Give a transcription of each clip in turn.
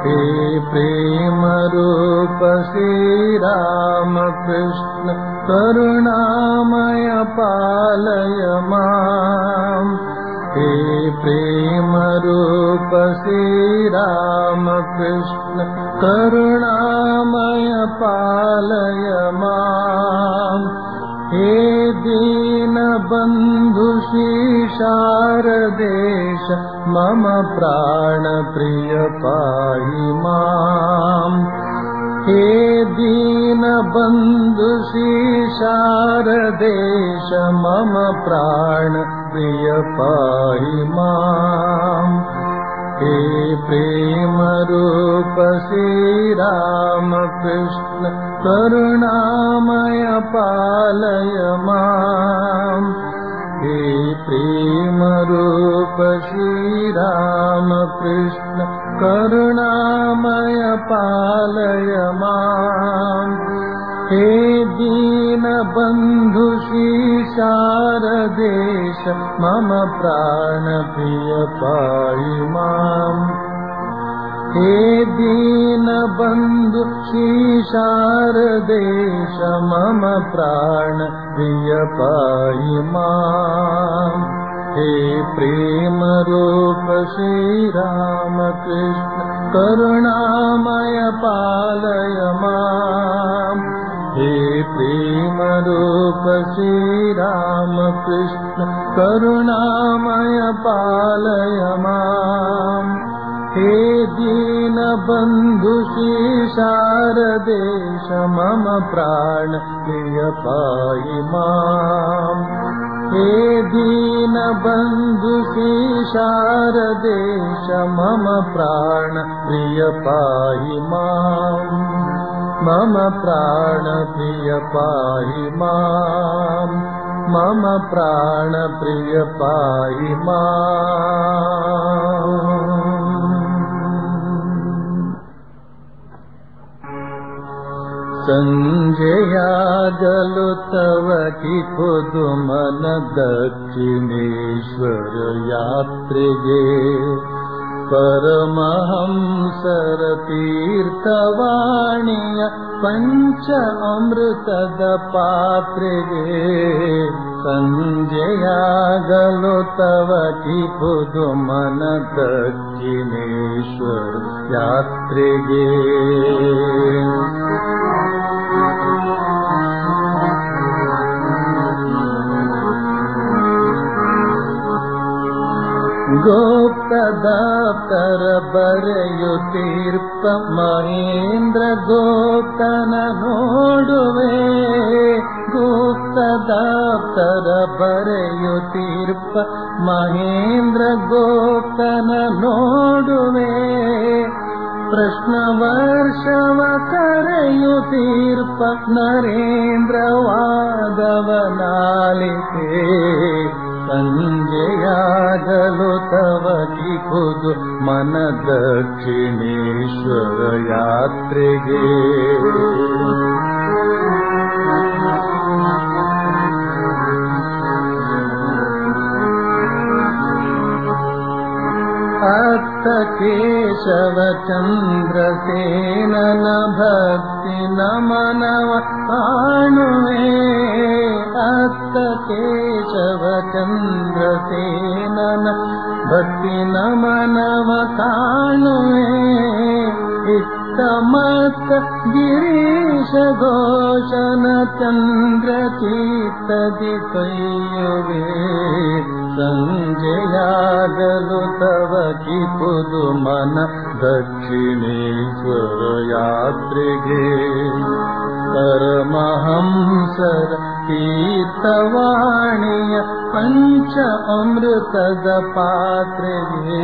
हे प्रेमरूप श्रीरामकृष्ण करुणामय पालय माम् हे प्रेमरूप श्रीरामकृष्ण करुणामय पालय माम् हे दीनबन्धु शारदेश मम प्राणप्रिय पाहि माम् हे दीनबन्धु शारदेश मम प्राणप्रिय पाहि माम् हे प्रेमरूप श्रीरामकृष्ण करुणामय पालय माम् हे प्रेमरूप श्रीरामकृष्ण करुणामय पालय माम् हे दीनबन्धु शारदेश मम प्राणप्रिय पाहि माम् हे दीनबन्धु शारदेश मम प्राणप्रिय पाहि माम् हे प्रेमरूप श्रीरामकृष्ण करुणामय पालय माम् हे प्रेमरूप श्रीरामकृष्ण करुणामय पालय माम् हे दीनबन्धु शारदेश मम प्राण प्रिय पाहि माम् हे दीनबन्धु शारदेश मम प्राण प्रिय पाहि माम् मम प्राणप्रिय पाहि माम् मम प्राणप्रिय पाहि माम् सञ्जयागलु तव कि पुदुमन दक्षिणेश्वर यात्रिगे परमहंसर तीर्थवाणीय पञ्च अमृतद पात्रिगे सञ्जयागलो तव कि पुदुमन दक्षिणेश्वर यात्रिगे ಗೋಪ್ತದಾಪ್ತರ ಬರೆಯುತ್ತೀರ್ಪ ಮಹೇಂದ್ರ ಗೋಪ್ತನ ನೋಡುವೆ ಗುಪ್ತದಾಪ್ತರ ಬರೆಯುತ್ತೀರ್ಪ ಮಹೇಂದ್ರ ಗೋಪ್ತನ ನೋಡುವೆ ಪ್ರಶ್ನ ವರ್ಷವ ಕರೆಯುತ್ತೀರ್ಪ ನರೇಂದ್ರ ವಾದವನಾಲಿತೆ ಸಂಜೆಯಾಗಲು ತವ ಕಿಪುದು ಮನ ದಕ್ಷಿಣೇಶ್ವರ ಯಾತ್ರೆಗೆ ಅತ್ತ ಕೇಶವ ಚಂದ್ರಸೇನನ ಭಕ್ತಿ ನಮನವ ಕಾಣುವೆ ಅತ್ತ ಕೇಶವ ಚಂದ್ರಸೇನನ ಭಕ್ತಿ ನಮನವ ಕಾಣುವೆ ಇತ್ತ ಮತ್ತ ಗಿರೀಶ ಘೋಷನ ಚಂದ್ರ ಚೀತದಿ ಕೈಯುವೆ ಸಂಜೆಯಾಗಲು ತವ ಕಿಪುದು ಮನ ದಕ್ಷಿಣೇಶ್ವರ ಯಾತ್ರೆಗೆ ಪರಮಹಂಸರ ತೀರ್ಥವಾಣಿಯ ಪಂಚ ಅಮೃತದ ಪಾತ್ರೆಗೆ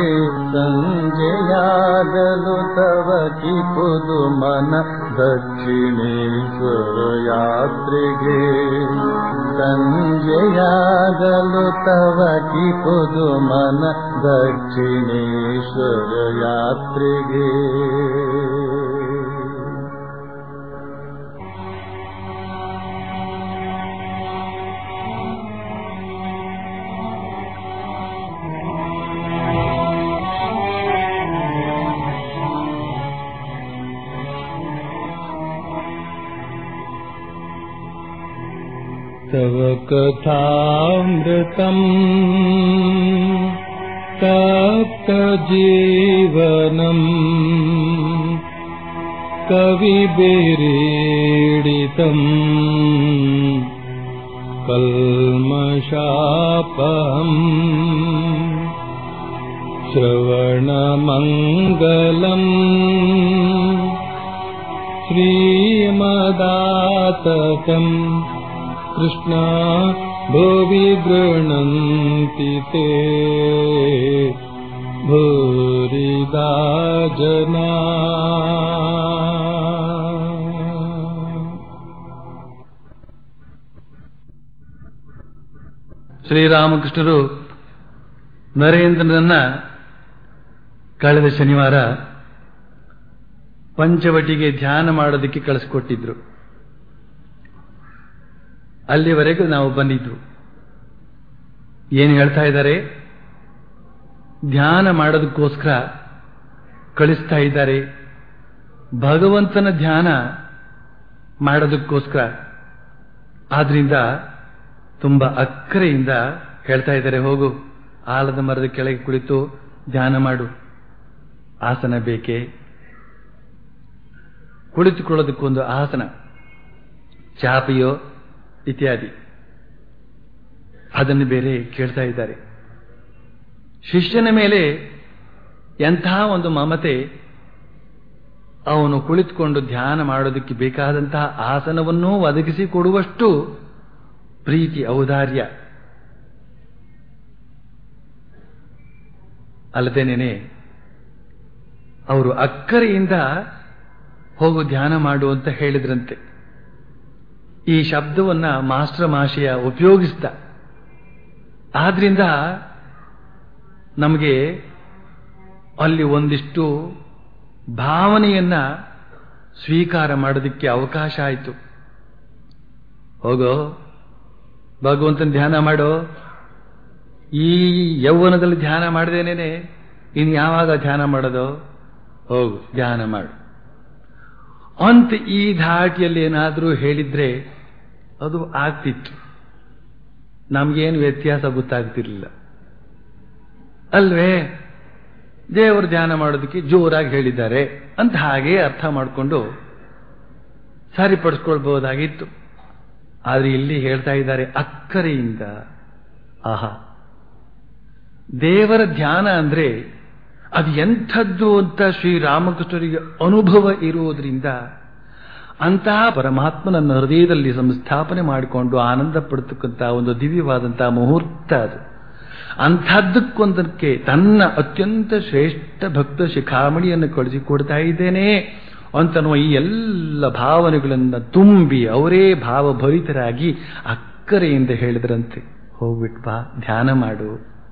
ಸಂಜೆಯಾಗಲು ತವ ಕಿಪುದು ಮನ ದಕ್ಷಿಣೇಶ್ವರ ಯಾತ್ರೆಗೆ ಸಂಜೆಯಾಗಲು ತವ ಕಿಪುದು ಮನ ದಕ್ಷಿಣೇಶ್ವರ ಯಾತ್ರೆಗೆ तव कथामृतम् तप्तजीवनम् कविभिरीडितम् कल्मषापहम् श्रवणमङ्गलम् श्रीमदाततम् कृष्णा भुवि गृह्णन्ति ते भूरिदा जना ಶ್ರೀರಾಮಕೃಷ್ಣರು ನರೇಂದ್ರನನ್ನ ಕಳೆದ ಶನಿವಾರ ಪಂಚವಟಿಗೆ ಧ್ಯಾನ ಮಾಡೋದಕ್ಕೆ ಕಳಿಸ್ಕೊಟ್ಟಿದ್ರು ಅಲ್ಲಿವರೆಗೂ ನಾವು ಬಂದಿದ್ವು ಏನು ಹೇಳ್ತಾ ಇದ್ದಾರೆ ಧ್ಯಾನ ಮಾಡೋದಕ್ಕೋಸ್ಕರ ಕಳಿಸ್ತಾ ಇದ್ದಾರೆ ಭಗವಂತನ ಧ್ಯಾನ ಮಾಡೋದಕ್ಕೋಸ್ಕರ ಆದ್ರಿಂದ ತುಂಬಾ ಅಕ್ಕರೆಯಿಂದ ಹೇಳ್ತಾ ಇದ್ದಾರೆ ಹೋಗು ಆಲದ ಮರದ ಕೆಳಗೆ ಕುಳಿತು ಧ್ಯಾನ ಮಾಡು ಆಸನ ಬೇಕೇ ಕುಳಿತುಕೊಳ್ಳೋದಕ್ಕೊಂದು ಆಸನ ಚಾಪೆಯೋ ಇತ್ಯಾದಿ ಅದನ್ನು ಬೇರೆ ಕೇಳ್ತಾ ಇದ್ದಾರೆ ಶಿಷ್ಯನ ಮೇಲೆ ಎಂತಹ ಒಂದು ಮಮತೆ ಅವನು ಕುಳಿತುಕೊಂಡು ಧ್ಯಾನ ಮಾಡೋದಕ್ಕೆ ಬೇಕಾದಂತಹ ಆಸನವನ್ನೂ ಒದಗಿಸಿ ಕೊಡುವಷ್ಟು ಪ್ರೀತಿ ಔದಾರ್ಯ ಅಲ್ಲದೇನೇನೆ ಅವರು ಅಕ್ಕರೆಯಿಂದ ಹೋಗು ಧ್ಯಾನ ಮಾಡು ಅಂತ ಹೇಳಿದ್ರಂತೆ ಈ ಶಬ್ದವನ್ನ ಮಾಸ್ಟರ್ ಮಾಷೆಯ ಉಪಯೋಗಿಸ್ತ ಆದ್ರಿಂದ ನಮಗೆ ಅಲ್ಲಿ ಒಂದಿಷ್ಟು ಭಾವನೆಯನ್ನ ಸ್ವೀಕಾರ ಮಾಡೋದಕ್ಕೆ ಅವಕಾಶ ಆಯಿತು ಹೋಗೋ ಭಗವಂತನ ಧ್ಯಾನ ಮಾಡೋ ಈ ಯೌವನದಲ್ಲಿ ಧ್ಯಾನ ಮಾಡದೇನೇನೆ ಇನ್ನು ಯಾವಾಗ ಧ್ಯಾನ ಮಾಡೋದು ಹೋಗು ಧ್ಯಾನ ಮಾಡು ಅಂತ ಈ ಧಾಟಿಯಲ್ಲಿ ಏನಾದರೂ ಹೇಳಿದ್ರೆ ಅದು ಆಗ್ತಿತ್ತು ನಮಗೇನು ವ್ಯತ್ಯಾಸ ಗೊತ್ತಾಗ್ತಿರ್ಲಿಲ್ಲ ಅಲ್ವೇ ದೇವರು ಧ್ಯಾನ ಮಾಡೋದಕ್ಕೆ ಜೋರಾಗಿ ಹೇಳಿದ್ದಾರೆ ಅಂತ ಹಾಗೆ ಅರ್ಥ ಮಾಡಿಕೊಂಡು ಸರಿಪಡಿಸ್ಕೊಳ್ಬಹುದಾಗಿತ್ತು ಆದರೆ ಇಲ್ಲಿ ಹೇಳ್ತಾ ಇದ್ದಾರೆ ಅಕ್ಕರೆಯಿಂದ ಆಹಾ ದೇವರ ಧ್ಯಾನ ಅಂದ್ರೆ ಅದು ಎಂಥದ್ದು ಅಂತ ಶ್ರೀರಾಮಕೃಷ್ಣರಿಗೆ ಅನುಭವ ಇರುವುದರಿಂದ ಅಂತಹ ಪರಮಾತ್ಮನನ್ನ ಹೃದಯದಲ್ಲಿ ಸಂಸ್ಥಾಪನೆ ಮಾಡಿಕೊಂಡು ಆನಂದ ಪಡ್ತಕ್ಕಂಥ ಒಂದು ದಿವ್ಯವಾದಂತಹ ಮುಹೂರ್ತ ಅದು ಅಂಥದ್ದಕ್ಕೊಂದಕ್ಕೆ ತನ್ನ ಅತ್ಯಂತ ಶ್ರೇಷ್ಠ ಭಕ್ತ ಶಿಖಾಮಣಿಯನ್ನು ಕಳಿಸಿಕೊಡ್ತಾ ಇದ್ದೇನೆ ಅಂತನ್ನುವ ಈ ಎಲ್ಲ ಭಾವನೆಗಳನ್ನು ತುಂಬಿ ಅವರೇ ಭಾವಭರಿತರಾಗಿ ಅಕ್ಕರೆಯಿಂದ ಹೇಳಿದ್ರಂತೆ ಹೋಗ್ಬಿಟ್ ಬಾ ಧ್ಯಾನ ಮಾಡು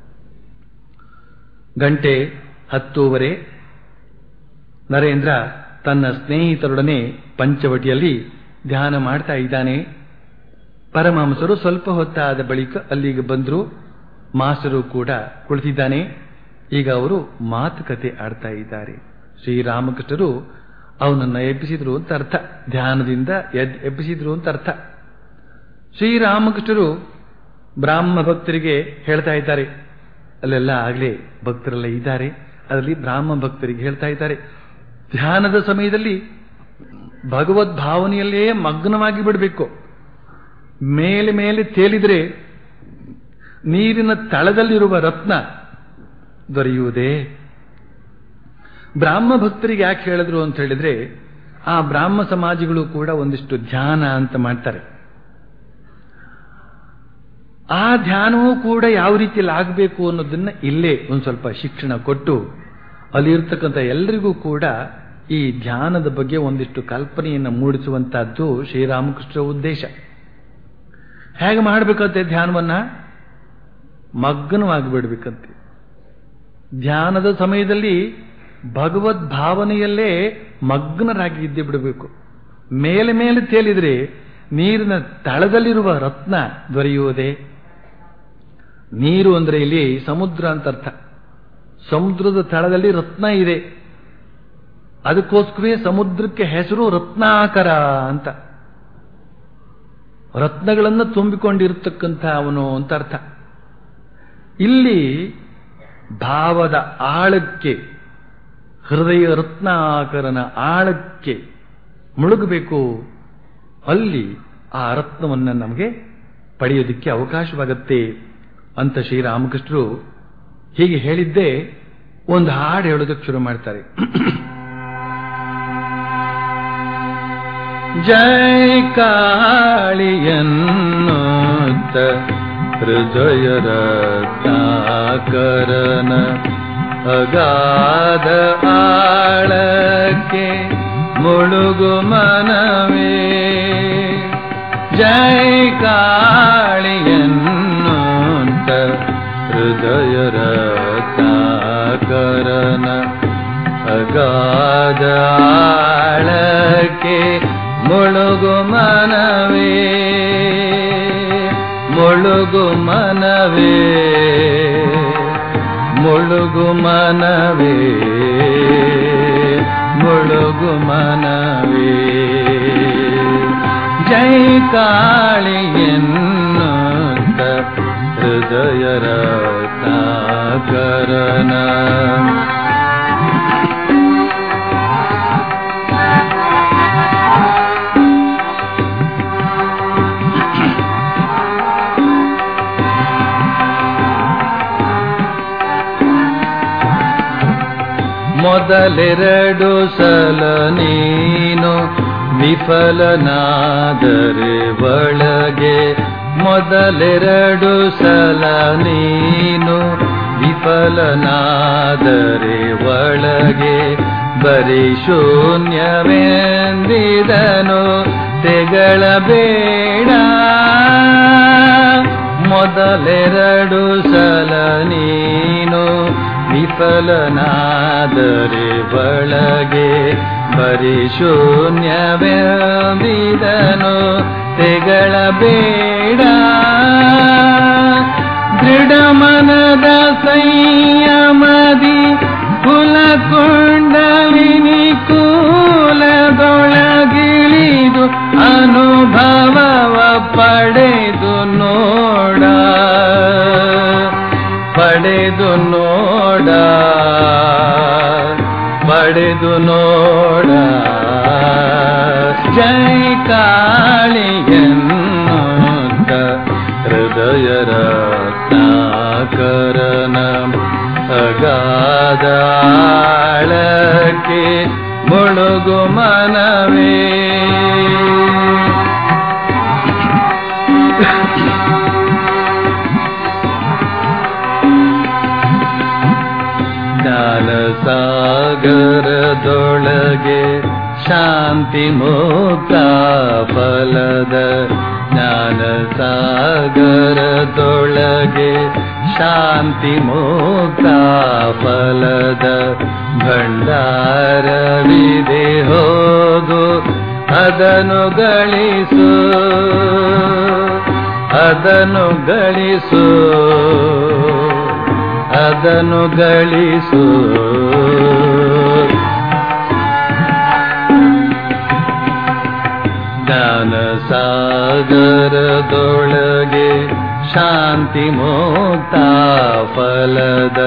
ಗಂಟೆ ಹತ್ತೂವರೆ ನರೇಂದ್ರ ತನ್ನ ಸ್ನೇಹಿತರೊಡನೆ ಪಂಚವಟಿಯಲ್ಲಿ ಧ್ಯಾನ ಮಾಡ್ತಾ ಇದ್ದಾನೆ ಪರಮಹಂಸರು ಸ್ವಲ್ಪ ಹೊತ್ತಾದ ಬಳಿಕ ಅಲ್ಲಿಗೆ ಬಂದರು ಮಾಸ್ಟರು ಕೂಡ ಕುಳಿತಿದ್ದಾನೆ ಈಗ ಅವರು ಮಾತುಕತೆ ಆಡ್ತಾ ಇದ್ದಾರೆ ಶ್ರೀರಾಮಕೃಷ್ಣರು ಅವನನ್ನ ಎಬ್ಬಿಸಿದ್ರು ಅಂತ ಅರ್ಥ ಧ್ಯಾನದಿಂದ ಎದ್ ಎಬ್ಬಿಸಿದ್ರು ಅಂತ ಅರ್ಥ ಶ್ರೀರಾಮಕೃಷ್ಣರು ಬ್ರಾಹ್ಮ ಭಕ್ತರಿಗೆ ಹೇಳ್ತಾ ಇದ್ದಾರೆ ಅಲ್ಲೆಲ್ಲ ಆಗಲೇ ಭಕ್ತರೆಲ್ಲ ಇದ್ದಾರೆ ಅದರಲ್ಲಿ ಬ್ರಾಹ್ಮ ಭಕ್ತರಿಗೆ ಹೇಳ್ತಾ ಇದ್ದಾರೆ ಧ್ಯಾನದ ಸಮಯದಲ್ಲಿ ಭಗವದ್ ಭಾವನೆಯಲ್ಲೇ ಮಗ್ನವಾಗಿ ಬಿಡಬೇಕು ಮೇಲೆ ಮೇಲೆ ತೇಲಿದ್ರೆ ನೀರಿನ ತಳದಲ್ಲಿರುವ ರತ್ನ ದೊರೆಯುವುದೇ ಬ್ರಾಹ್ಮ ಭಕ್ತರಿಗೆ ಯಾಕೆ ಹೇಳಿದ್ರು ಅಂತ ಹೇಳಿದ್ರೆ ಆ ಬ್ರಾಹ್ಮ ಸಮಾಜಗಳು ಕೂಡ ಒಂದಿಷ್ಟು ಧ್ಯಾನ ಅಂತ ಮಾಡ್ತಾರೆ ಆ ಧ್ಯಾನವೂ ಕೂಡ ಯಾವ ರೀತಿಯಲ್ಲಿ ಆಗಬೇಕು ಅನ್ನೋದನ್ನ ಇಲ್ಲೇ ಒಂದು ಸ್ವಲ್ಪ ಶಿಕ್ಷಣ ಕೊಟ್ಟು ಅಲ್ಲಿರ್ತಕ್ಕಂಥ ಎಲ್ಲರಿಗೂ ಕೂಡ ಈ ಧ್ಯಾನದ ಬಗ್ಗೆ ಒಂದಿಷ್ಟು ಕಲ್ಪನೆಯನ್ನು ಮೂಡಿಸುವಂತಹದ್ದು ಶ್ರೀರಾಮಕೃಷ್ಣ ಉದ್ದೇಶ ಹೇಗೆ ಮಾಡಬೇಕಂತೆ ಧ್ಯಾನವನ್ನ ಮಗ್ನವಾಗಿಬಿಡ್ಬೇಕಂತೆ ಧ್ಯಾನದ ಸಮಯದಲ್ಲಿ ಭಗವದ್ ಭಾವನೆಯಲ್ಲೇ ಮಗ್ನರಾಗಿ ಇದ್ದೇ ಬಿಡಬೇಕು ಮೇಲೆ ಮೇಲೆ ತೇಲಿದ್ರೆ ನೀರಿನ ತಳದಲ್ಲಿರುವ ರತ್ನ ದೊರೆಯುವುದೇ ನೀರು ಅಂದ್ರೆ ಇಲ್ಲಿ ಸಮುದ್ರ ಅಂತ ಅರ್ಥ ಸಮುದ್ರದ ತಳದಲ್ಲಿ ರತ್ನ ಇದೆ ಅದಕ್ಕೋಸ್ಕರವೇ ಸಮುದ್ರಕ್ಕೆ ಹೆಸರು ರತ್ನಾಕರ ಅಂತ ರತ್ನಗಳನ್ನು ತುಂಬಿಕೊಂಡಿರತಕ್ಕಂಥ ಅವನು ಅಂತ ಅರ್ಥ ಇಲ್ಲಿ ಭಾವದ ಆಳಕ್ಕೆ ಹೃದಯ ರತ್ನಾಕರನ ಆಳಕ್ಕೆ ಮುಳುಗಬೇಕು ಅಲ್ಲಿ ಆ ರತ್ನವನ್ನು ನಮಗೆ ಪಡೆಯೋದಕ್ಕೆ ಅವಕಾಶವಾಗತ್ತೆ ಅಂತ ಶ್ರೀರಾಮಕೃಷ್ಣರು ಹೀಗೆ ಹೇಳಿದ್ದೇ ಒಂದು ಹಾಡು ಹೇಳೋದಕ್ಕೆ ಶುರು ಮಾಡ್ತಾರೆ ಜಯ ಕಾಳಿಯನ್ನೋತ್ತ ಹೃದಯ ರತ್ನಾಕರನ ಅಗಾಧ ಆಳಕ್ಕೆ ಮುಳುಗು ಮನವೇ ಜಯ ಕಾಳಿಯನ್ನೋತ್ತ ಹೃದಯ ರತ್ನಾಕರನ ಅಗಾಧ ಆಳಕ್ಕೆ ಮುಳುಗು ಮನವೇ ಮುಳುಗು ಮನವೇ ಮುಳುಗು ಮನವೇ ಮುಳುಗು ಮನವೇ ಜೈ ಕಾಳಿಯನ್ನುತ್ತ ಹೃದಯ ರತ್ನಾಕರನ ಮೊದಲೆರಡು ಸಲ ನೀನು ವಿಫಲನಾದರೆ ಒಳಗೆ ಮೊದಲೆರಡು ಸಲ ನೀನು ವಿಫಲನಾದರೆ ಒಳಗೆ ಬರೀ ಶೂನ್ಯವೆಂದಿದನು ತೆಗಳಬೇಡ ಮೊದಲೆರಡು ಸಲ ನೀನು ವಿಫಲನಾದರೆ ಒಳಗೆ ಬರೀ ಶೂನ್ಯವೆಂದಿದನು ತೆಗಳಬೇಡ ದೃಢ ಮನದ ಸಂಯಮದಿ ಕುಲಕೊಂಡಲಿನಿ ಕೂಲದೊಳಗಿಳಿದು ಅನುಭವವ ಪಡೆದು ನೋಡ ಪಡೆದು ನೋಡ ಪಡೆದು ನೋಡ ಜೈ ಕಾಳಿಯನ್ನುತ್ತ ಹೃದಯ ರತ್ನಾಕರನ ಅಗಾಧಾಳಕ್ಕೆ ಮುಳುಗು ಮನವೇ ಜ್ಞಾನ ಸಾಗರದೊಳಗೆ ಶಾಂತಿ ಮುಕ್ತ ಫಲದ ಜ್ಞಾನ ಸಾಗರದೊಳಗೆ ಶಾಂತಿ ಮುಕ್ತ ಫಲದ ಭಂಡಾರವಿದೆ ಹೋಗು ಅದನ್ನು ಗಳಿಸು ಅದನ್ನು ಗಳಿಸು ಅದನ್ನು ಗಳಿಸು ಜ್ಞಾನ ಸಾಗರದೊಳಗೆ ಶಾಂತಿ ಮುಕ್ತ ಫಲದ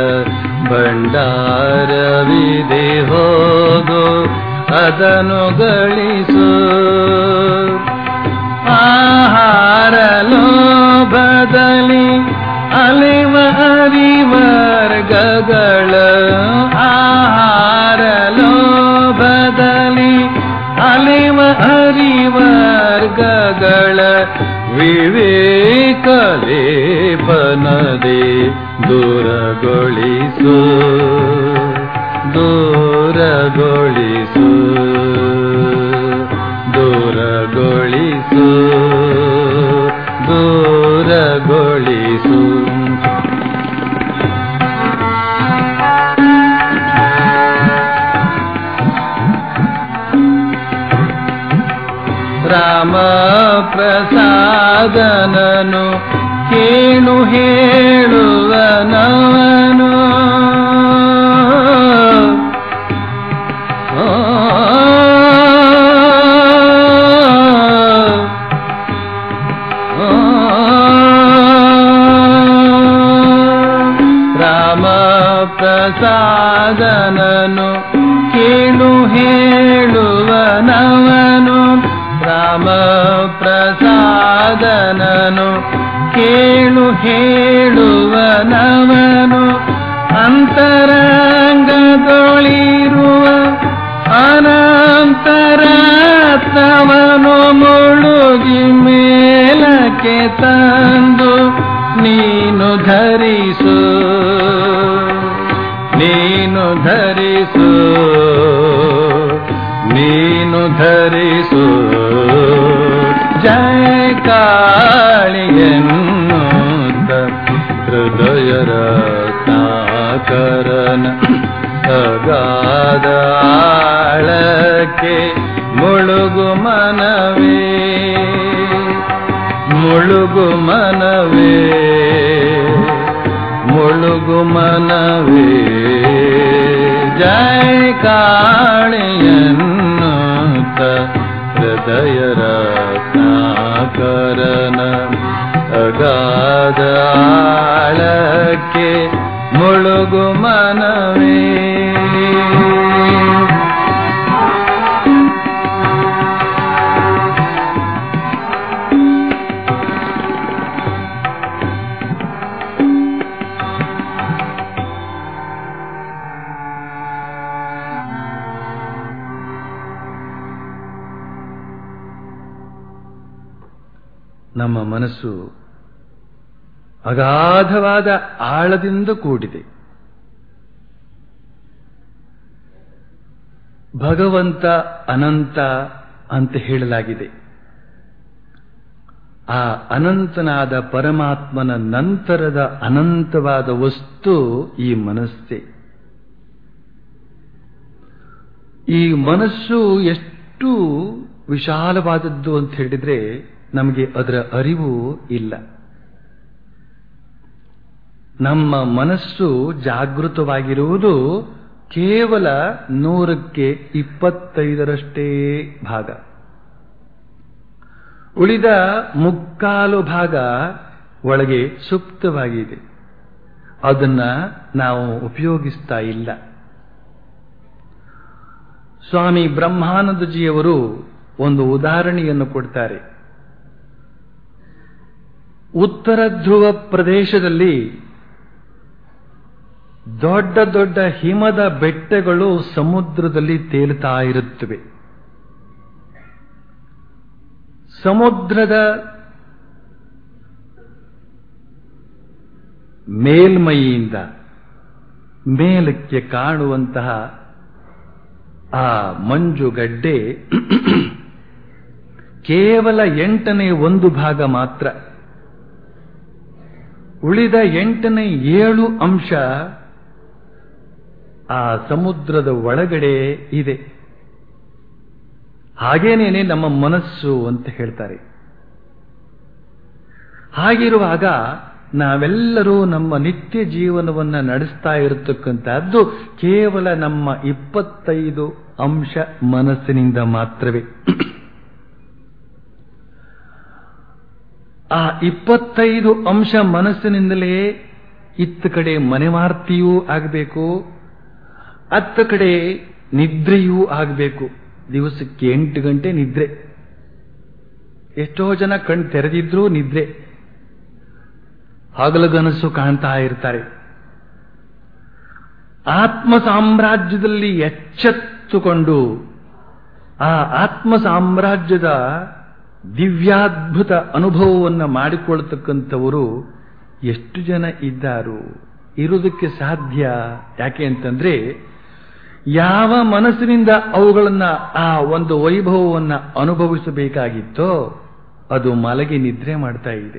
ಭಂಡಾರವಿದೆ ಹೋಗು ಅದನ್ನು ಗಳಿಸು ಆಹಾರ ಲೋಭದಲ್ಲಿ ಅಲಿವ ಅರಿವರ್ಗಗಳ ಆಹಾರ ಲೋಭದಲ್ಲಿ ಅಲಿವ ಅರಿವರ್ಗಗಳ ವಿವೇಕ ಲೇಪನದೆ ದೂರಗೊಳಿಸು ದೂರಗೊಳಿಸು ದೂರಗೊಳಿಸು ದೂರಗೊಳಿಸು ರಾಮ ಪ್ರಸಾದನನು ಕೇಳು ಹೇಳುವನವನು ಆ ಪ್ರಸಾದನನು ಕೇಳು ಹೇಳುವನವನು ರಾಮ ಪ್ರಸಾದನನು ಕೇಳು ಹೇಳುವನವನು ಅಂತರಂಗದೊಳಿರುವ ಅನಂತರತ್ನವನು ಮುಳುಗಿ ಮೇಲಕ್ಕೆ ತಂದು ನೀನು ಧರಿಸು ನೀನು ಧರಿಸು ನೀನು ಧರಿಸು ಜಯ ಕಾಳಿಯನ್ನುತ್ತ ಹೃದಯ ರತ್ನಾಕರನ ಅಗಾಧ ಆಳಕ್ಕೆ ಮುಳುಗು ಮನವೇ ಮುಳುಗು ಮನವೇ ಮುಳುಗು ಮನವೇ ಜಯ ಕಾಳಿಯನ್ನುತ್ತ ಹೃದಯ ರತ್ನಾಕರನ ಅಗಾಧ ಆಳಕ್ಕೆ ಮುಳುಗು ಮನವೇ ನಮ್ಮ ಮನಸ್ಸು ಅಗಾಧವಾದ ಆಳದಿಂದ ಕೂಡಿದೆ ಭಗವಂತ ಅನಂತ ಅಂತ ಹೇಳಲಾಗಿದೆ ಆ ಅನಂತನಾದ ಪರಮಾತ್ಮನ ನಂತರದ ಅನಂತವಾದ ವಸ್ತು ಈ ಮನಸ್ಸೇ ಈ ಮನಸ್ಸು ಎಷ್ಟು ವಿಶಾಲವಾದದ್ದು ಅಂತ ಹೇಳಿದ್ರೆ ನಮಗೆ ಅದರ ಅರಿವು ಇಲ್ಲ ನಮ್ಮ ಮನಸ್ಸು ಜಾಗೃತವಾಗಿರುವುದು ಕೇವಲ ನೂರಕ್ಕೆ ಇಪ್ಪತ್ತೈದರಷ್ಟೇ ಭಾಗ ಉಳಿದ ಮುಕ್ಕಾಲು ಭಾಗ ಒಳಗೆ ಸುಪ್ತವಾಗಿದೆ ಅದನ್ನ ನಾವು ಉಪಯೋಗಿಸ್ತಾ ಇಲ್ಲ ಸ್ವಾಮಿ ಬ್ರಹ್ಮಾನಂದಜಿಯವರು ಒಂದು ಉದಾಹರಣೆಯನ್ನು ಕೊಡ್ತಾರೆ ಉತ್ತರ ಧ್ರುವ ಪ್ರದೇಶದಲ್ಲಿ ದೊಡ್ಡ ದೊಡ್ಡ ಹಿಮದ ಬೆಟ್ಟಗಳು ಸಮುದ್ರದಲ್ಲಿ ತೇಲ್ತಾ ಇರುತ್ತವೆ ಸಮುದ್ರದ ಮೇಲ್ಮೈಯಿಂದ ಮೇಲಕ್ಕೆ ಕಾಣುವಂತಹ ಆ ಮಂಜುಗಡ್ಡೆ ಕೇವಲ ಎಂಟನೇ ಒಂದು ಭಾಗ ಮಾತ್ರ ಉಳಿದ ಎಂಟನೇ ಏಳು ಅಂಶ ಆ ಸಮುದ್ರದ ಒಳಗಡೆ ಇದೆ ಹಾಗೇನೇನೆ ನಮ್ಮ ಮನಸ್ಸು ಅಂತ ಹೇಳ್ತಾರೆ ಹಾಗಿರುವಾಗ ನಾವೆಲ್ಲರೂ ನಮ್ಮ ನಿತ್ಯ ಜೀವನವನ್ನ ನಡೆಸ್ತಾ ಇರತಕ್ಕಂತಹದ್ದು ಕೇವಲ ನಮ್ಮ ಇಪ್ಪತ್ತೈದು ಅಂಶ ಮನಸ್ಸಿನಿಂದ ಮಾತ್ರವೇ ಆ ಇಪ್ಪತ್ತೈದು ಅಂಶ ಮನಸ್ಸಿನಿಂದಲೇ ಇತ್ತ ಕಡೆ ಮನೆಮಾರ್ತಿಯೂ ಆಗಬೇಕು ಅತ್ತ ಕಡೆ ನಿದ್ರೆಯೂ ಆಗಬೇಕು ದಿವಸಕ್ಕೆ ಎಂಟು ಗಂಟೆ ನಿದ್ರೆ ಎಷ್ಟೋ ಜನ ಕಣ್ ತೆರೆದಿದ್ರೂ ನಿದ್ರೆ ಹಗಲಗನಸು ಕಾಣ್ತಾ ಇರ್ತಾರೆ ಆತ್ಮ ಸಾಮ್ರಾಜ್ಯದಲ್ಲಿ ಎಚ್ಚೆತ್ತುಕೊಂಡು ಆ ಆತ್ಮ ಸಾಮ್ರಾಜ್ಯದ ದಿವ್ಯಾದ್ಭುತ ಅನುಭವವನ್ನು ಮಾಡಿಕೊಳ್ತಕ್ಕಂಥವರು ಎಷ್ಟು ಜನ ಇದ್ದಾರು ಇರುವುದಕ್ಕೆ ಸಾಧ್ಯ ಯಾಕೆ ಅಂತಂದ್ರೆ ಯಾವ ಮನಸ್ಸಿನಿಂದ ಅವುಗಳನ್ನ ಆ ಒಂದು ವೈಭವವನ್ನು ಅನುಭವಿಸಬೇಕಾಗಿತ್ತೋ ಅದು ಮಲಗಿ ನಿದ್ರೆ ಮಾಡ್ತಾ ಇದೆ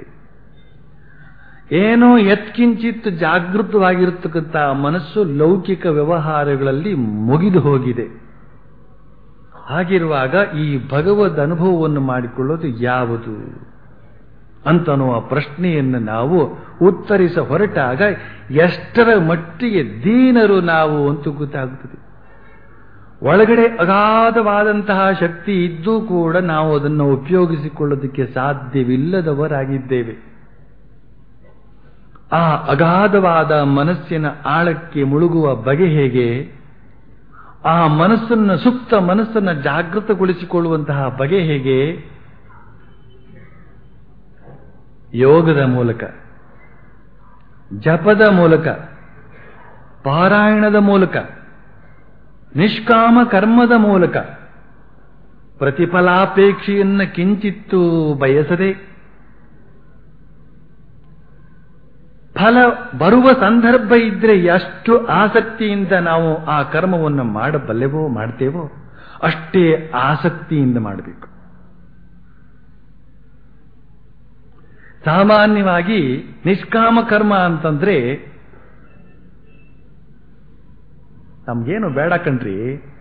ಏನೋ ಎತ್ಕಿಂಚಿತ್ ಜಾಗೃತವಾಗಿರತಕ್ಕಂಥ ಮನಸ್ಸು ಲೌಕಿಕ ವ್ಯವಹಾರಗಳಲ್ಲಿ ಮುಗಿದು ಹೋಗಿದೆ ಹಾಗಿರುವಾಗ ಈ ಭಗವದ್ ಅನುಭವವನ್ನು ಮಾಡಿಕೊಳ್ಳೋದು ಯಾವುದು ಅಂತನ್ನುವ ಪ್ರಶ್ನೆಯನ್ನು ನಾವು ಉತ್ತರಿಸ ಹೊರಟಾಗ ಎಷ್ಟರ ಮಟ್ಟಿಗೆ ದೀನರು ನಾವು ಅಂತ ಗೊತ್ತಾಗುತ್ತದೆ ಒಳಗಡೆ ಅಗಾಧವಾದಂತಹ ಶಕ್ತಿ ಇದ್ದೂ ಕೂಡ ನಾವು ಅದನ್ನು ಉಪಯೋಗಿಸಿಕೊಳ್ಳೋದಕ್ಕೆ ಸಾಧ್ಯವಿಲ್ಲದವರಾಗಿದ್ದೇವೆ ಆ ಅಗಾಧವಾದ ಮನಸ್ಸಿನ ಆಳಕ್ಕೆ ಮುಳುಗುವ ಬಗೆ ಹೇಗೆ ಆ ಮನಸ್ಸನ್ನ ಸುಪ್ತ ಮನಸ್ಸನ್ನ ಜಾಗೃತಗೊಳಿಸಿಕೊಳ್ಳುವಂತಹ ಬಗೆ ಹೇಗೆ ಯೋಗದ ಮೂಲಕ ಜಪದ ಮೂಲಕ ಪಾರಾಯಣದ ಮೂಲಕ ನಿಷ್ಕಾಮ ಕರ್ಮದ ಮೂಲಕ ಪ್ರತಿಫಲಾಪೇಕ್ಷೆಯನ್ನ ಕಿಂಚಿತ್ತು ಬಯಸದೆ ಫಲ ಬರುವ ಸಂದರ್ಭ ಇದ್ರೆ ಎಷ್ಟು ಆಸಕ್ತಿಯಿಂದ ನಾವು ಆ ಕರ್ಮವನ್ನು ಮಾಡಬಲ್ಲೆವೋ ಮಾಡ್ತೇವೋ ಅಷ್ಟೇ ಆಸಕ್ತಿಯಿಂದ ಮಾಡಬೇಕು ಸಾಮಾನ್ಯವಾಗಿ ನಿಷ್ಕಾಮ ಕರ್ಮ ಅಂತಂದ್ರೆ ನಮ್ಗೇನು ಬೇಡ ಕಣ್ರಿ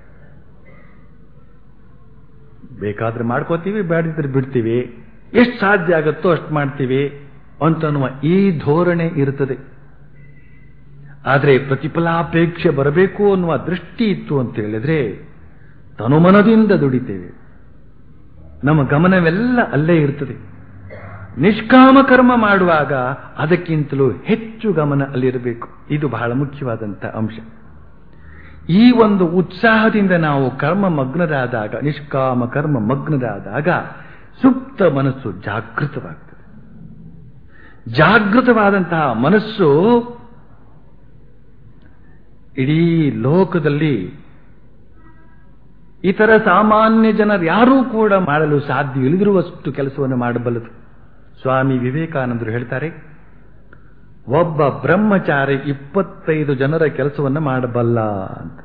ಬೇಕಾದ್ರೆ ಮಾಡ್ಕೋತೀವಿ ಬೇಡಿದ್ರೆ ಬಿಡ್ತೀವಿ ಎಷ್ಟು ಸಾಧ್ಯ ಆಗುತ್ತೋ ಅಷ್ಟು ಮಾಡ್ತೀವಿ ಅಂತನ್ನುವ ಈ ಧೋರಣೆ ಇರುತ್ತದೆ ಆದರೆ ಪ್ರತಿಫಲಾಪೇಕ್ಷೆ ಬರಬೇಕು ಅನ್ನುವ ದೃಷ್ಟಿ ಇತ್ತು ಅಂತ ಹೇಳಿದ್ರೆ ತನುಮನದಿಂದ ದುಡಿತೇವೆ ನಮ್ಮ ಗಮನವೆಲ್ಲ ಅಲ್ಲೇ ಇರ್ತದೆ ನಿಷ್ಕಾಮ ಕರ್ಮ ಮಾಡುವಾಗ ಅದಕ್ಕಿಂತಲೂ ಹೆಚ್ಚು ಗಮನ ಅಲ್ಲಿರಬೇಕು ಇದು ಬಹಳ ಮುಖ್ಯವಾದಂಥ ಅಂಶ ಈ ಒಂದು ಉತ್ಸಾಹದಿಂದ ನಾವು ಕರ್ಮ ಮಗ್ನರಾದಾಗ ನಿಷ್ಕಾಮ ಕರ್ಮ ಮಗ್ನರಾದಾಗ ಸುಪ್ತ ಮನಸ್ಸು ಜಾಗೃತವಾಗ್ತದೆ ಜಾಗೃತವಾದಂತಹ ಮನಸ್ಸು ಇಡೀ ಲೋಕದಲ್ಲಿ ಇತರ ಸಾಮಾನ್ಯ ಜನರು ಯಾರೂ ಕೂಡ ಮಾಡಲು ಸಾಧ್ಯ ಇಳಿದಿರುವಷ್ಟು ಕೆಲಸವನ್ನು ಮಾಡಬಲ್ಲದು ಸ್ವಾಮಿ ವಿವೇಕಾನಂದರು ಹೇಳ್ತಾರೆ ಒಬ್ಬ ಬ್ರಹ್ಮಚಾರಿ ಇಪ್ಪತ್ತೈದು ಜನರ ಕೆಲಸವನ್ನು ಮಾಡಬಲ್ಲ ಅಂತ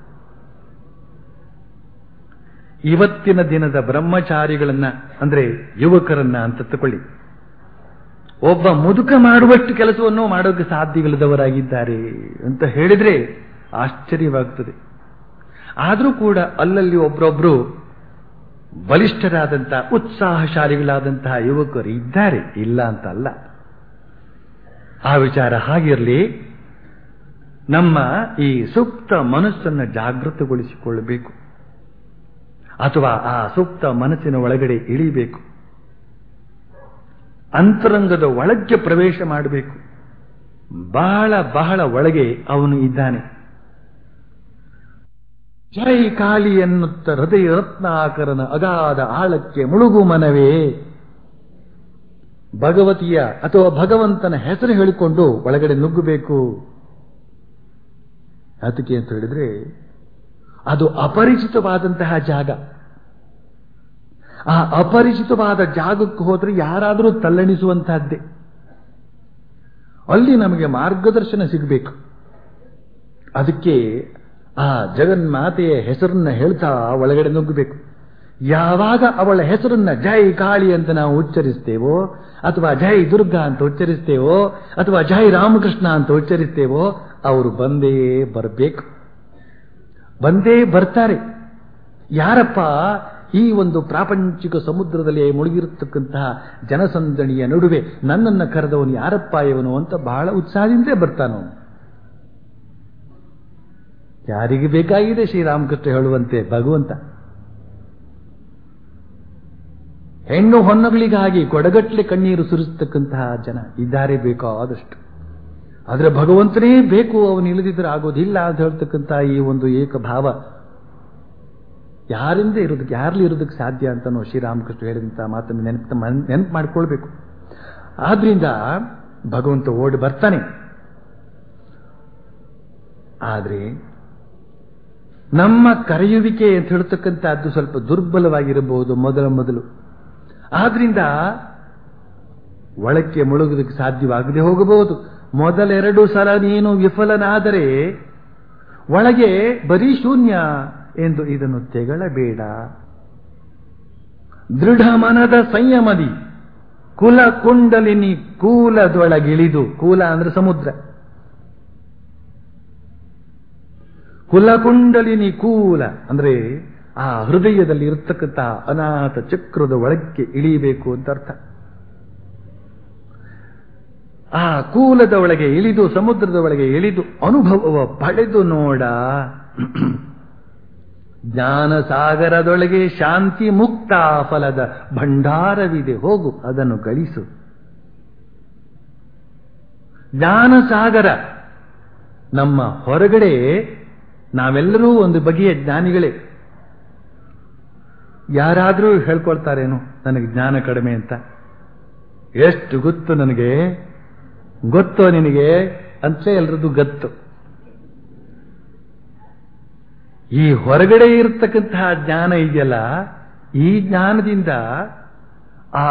ಇವತ್ತಿನ ದಿನದ ಬ್ರಹ್ಮಚಾರಿಗಳನ್ನ ಅಂದ್ರೆ ಯುವಕರನ್ನ ಅಂತ ತಕೊಳ್ಳಿ ಒಬ್ಬ ಮುದುಕ ಮಾಡುವಷ್ಟು ಕೆಲಸವನ್ನು ಮಾಡೋಕೆ ಸಾಧ್ಯವಿಲ್ಲದವರಾಗಿದ್ದಾರೆ ಅಂತ ಹೇಳಿದ್ರೆ ಆಶ್ಚರ್ಯವಾಗುತ್ತದೆ ಆದರೂ ಕೂಡ ಅಲ್ಲಲ್ಲಿ ಒಬ್ಬರೊಬ್ರು ಬಲಿಷ್ಠರಾದಂತಹ ಉತ್ಸಾಹಶಾಲಿಗಳಾದಂತಹ ಯುವಕರು ಇದ್ದಾರೆ ಇಲ್ಲ ಅಂತ ಅಲ್ಲ ಆ ವಿಚಾರ ಹಾಗಿರಲಿ ನಮ್ಮ ಈ ಸುಪ್ತ ಮನಸ್ಸನ್ನು ಜಾಗೃತಗೊಳಿಸಿಕೊಳ್ಳಬೇಕು ಅಥವಾ ಆ ಸುಪ್ತ ಮನಸ್ಸಿನ ಒಳಗಡೆ ಇಳಿಬೇಕು ಅಂತರಂಗದ ಒಳಗೆ ಪ್ರವೇಶ ಮಾಡಬೇಕು ಬಹಳ ಬಹಳ ಒಳಗೆ ಅವನು ಇದ್ದಾನೆ ಜೈ ಕಾಳಿ ಎನ್ನುತ್ತ ಹೃದಯ ರತ್ನಾಕರನ ಅಗಾಧ ಆಳಕ್ಕೆ ಮುಳುಗು ಮನವೇ ಭಗವತಿಯ ಅಥವಾ ಭಗವಂತನ ಹೆಸರು ಹೇಳಿಕೊಂಡು ಒಳಗಡೆ ನುಗ್ಗಬೇಕು ಅದಕ್ಕೆ ಅಂತ ಹೇಳಿದ್ರೆ ಅದು ಅಪರಿಚಿತವಾದಂತಹ ಜಾಗ ಆ ಅಪರಿಚಿತವಾದ ಜಾಗಕ್ಕೆ ಹೋದ್ರೆ ಯಾರಾದರೂ ತಲ್ಲಣಿಸುವಂತಹದ್ದೇ ಅಲ್ಲಿ ನಮಗೆ ಮಾರ್ಗದರ್ಶನ ಸಿಗಬೇಕು ಅದಕ್ಕೆ ಆ ಜಗನ್ಮಾತೆಯ ಹೆಸರನ್ನ ಹೇಳ್ತಾ ಒಳಗಡೆ ನುಗ್ಗಬೇಕು ಯಾವಾಗ ಅವಳ ಹೆಸರನ್ನ ಜೈ ಕಾಳಿ ಅಂತ ನಾವು ಉಚ್ಚರಿಸ್ತೇವೋ ಅಥವಾ ಜೈ ದುರ್ಗಾ ಅಂತ ಉಚ್ಚರಿಸ್ತೇವೋ ಅಥವಾ ಜೈ ರಾಮಕೃಷ್ಣ ಅಂತ ಉಚ್ಚರಿಸ್ತೇವೋ ಅವರು ಬಂದೇ ಬರಬೇಕು ಬಂದೇ ಬರ್ತಾರೆ ಯಾರಪ್ಪ ಈ ಒಂದು ಪ್ರಾಪಂಚಿಕ ಸಮುದ್ರದಲ್ಲಿ ಮುಳುಗಿರತಕ್ಕಂತಹ ಜನಸಂದಣಿಯ ನಡುವೆ ನನ್ನನ್ನು ಕರೆದವನು ಯಾರಪ್ಪ ಇವನು ಅಂತ ಬಹಳ ಉತ್ಸಾಹದಿಂದ ಬರ್ತಾನವನು ಯಾರಿಗೆ ಬೇಕಾಗಿದೆ ಶ್ರೀರಾಮಕೃಷ್ಣ ಹೇಳುವಂತೆ ಭಗವಂತ ಹೆಣ್ಣು ಹೊನ್ನಗಳಿಗಾಗಿ ಕೊಡಗಟ್ಲೆ ಕಣ್ಣೀರು ಸುರಿಸತಕ್ಕಂತಹ ಜನ ಇದ್ದಾರೆ ಬೇಕಾದಷ್ಟು ಆದರೆ ಭಗವಂತನೇ ಬೇಕು ಅವನು ಇಲ್ಲದಿದ್ದರೆ ಆಗೋದಿಲ್ಲ ಅಂತ ಹೇಳ್ತಕ್ಕಂತಹ ಈ ಒಂದು ಏಕಭಾವ ಯಾರಿಂದ ಇರೋದಕ್ಕೆ ಯಾರಲ್ಲಿ ಇರೋದಕ್ಕೆ ಸಾಧ್ಯ ಅಂತನೋ ಶ್ರೀರಾಮಕೃಷ್ಣ ಹೇಳಿದಂತಹ ಮಾತನ್ನು ನೆನಪು ನೆನಪು ಮಾಡ್ಕೊಳ್ಬೇಕು ಆದ್ರಿಂದ ಭಗವಂತ ಓಡಿ ಬರ್ತಾನೆ ಆದ್ರೆ ನಮ್ಮ ಕರೆಯುವಿಕೆ ಅಂತ ಹೇಳ್ತಕ್ಕಂಥದ್ದು ಸ್ವಲ್ಪ ದುರ್ಬಲವಾಗಿರಬಹುದು ಮೊದಲ ಮೊದಲು ಆದ್ರಿಂದ ಒಳಕ್ಕೆ ಮುಳುಗೋದಕ್ಕೆ ಸಾಧ್ಯವಾಗದೆ ಹೋಗಬಹುದು ಮೊದಲೆರಡು ಸಲ ನೀನು ವಿಫಲನಾದರೆ ಒಳಗೆ ಬರೀ ಶೂನ್ಯ ಎಂದು ಇದನ್ನು ತೆಗಳಬೇಡ ದೃಢ ಮನದ ಸಂಯಮದಿ ಕುಲ ಕುಂಡಲಿನಿ ಕೂಲದೊಳಗಿಳಿದು ಕೂಲ ಅಂದ್ರೆ ಸಮುದ್ರ ಕುಲಕುಂಡಲಿನಿ ಕೂಲ ಅಂದ್ರೆ ಆ ಹೃದಯದಲ್ಲಿ ಇರತಕ್ಕಂಥ ಅನಾಥ ಚಕ್ರದ ಒಳಕ್ಕೆ ಇಳಿಯಬೇಕು ಅಂತ ಅರ್ಥ ಆ ಕೂಲದ ಒಳಗೆ ಇಳಿದು ಸಮುದ್ರದ ಒಳಗೆ ಇಳಿದು ಅನುಭವವ ಪಡೆದು ನೋಡ ಜ್ಞಾನ ಸಾಗರದೊಳಗೆ ಶಾಂತಿ ಮುಕ್ತ ಫಲದ ಭಂಡಾರವಿದೆ ಹೋಗು ಅದನ್ನು ಗಳಿಸು ಜ್ಞಾನಸಾಗರ ನಮ್ಮ ಹೊರಗಡೆ ನಾವೆಲ್ಲರೂ ಒಂದು ಬಗೆಯ ಜ್ಞಾನಿಗಳೇ ಯಾರಾದರೂ ಹೇಳ್ಕೊಳ್ತಾರೇನು ನನಗೆ ಜ್ಞಾನ ಕಡಿಮೆ ಅಂತ ಎಷ್ಟು ಗೊತ್ತು ನನಗೆ ಗೊತ್ತೋ ನಿನಗೆ ಅಂತ ಎಲ್ರದ್ದು ಗತ್ತು ಈ ಹೊರಗಡೆ ಇರತಕ್ಕಂತಹ ಜ್ಞಾನ ಇದೆಯಲ್ಲ ಈ ಜ್ಞಾನದಿಂದ ಆ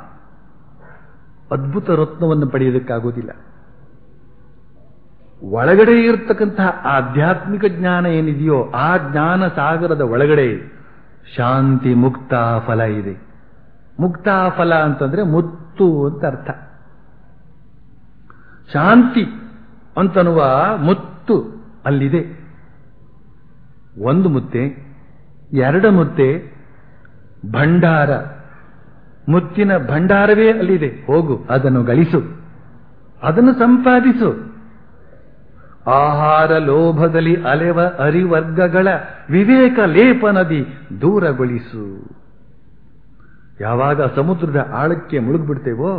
ಅದ್ಭುತ ರತ್ನವನ್ನು ಪಡೆಯೋದಕ್ಕಾಗೋದಿಲ್ಲ ಒಳಗಡೆ ಇರತಕ್ಕಂತಹ ಆಧ್ಯಾತ್ಮಿಕ ಜ್ಞಾನ ಏನಿದೆಯೋ ಆ ಜ್ಞಾನ ಸಾಗರದ ಒಳಗಡೆ ಶಾಂತಿ ಮುಕ್ತ ಫಲ ಇದೆ ಮುಕ್ತ ಫಲ ಅಂತಂದ್ರೆ ಮುತ್ತು ಅಂತ ಅರ್ಥ ಶಾಂತಿ ಅಂತನ್ನುವ ಮುತ್ತು ಅಲ್ಲಿದೆ ಒಂದು ಮುತ್ತೆ ಎರಡು ಮುತ್ತೆ ಭಂಡಾರ ಮುತ್ತಿನ ಭಂಡಾರವೇ ಅಲ್ಲಿದೆ ಹೋಗು ಅದನ್ನು ಗಳಿಸು ಅದನ್ನು ಸಂಪಾದಿಸು ಆಹಾರ ಲೋಭದಲ್ಲಿ ಅಲೆವ ಅರಿವರ್ಗಗಳ ವಿವೇಕ ಲೇಪನದಿ ದೂರಗೊಳಿಸು ಯಾವಾಗ ಸಮುದ್ರದ ಆಳಕ್ಕೆ ಮುಳುಗ್ಬಿಡ್ತೇವೋ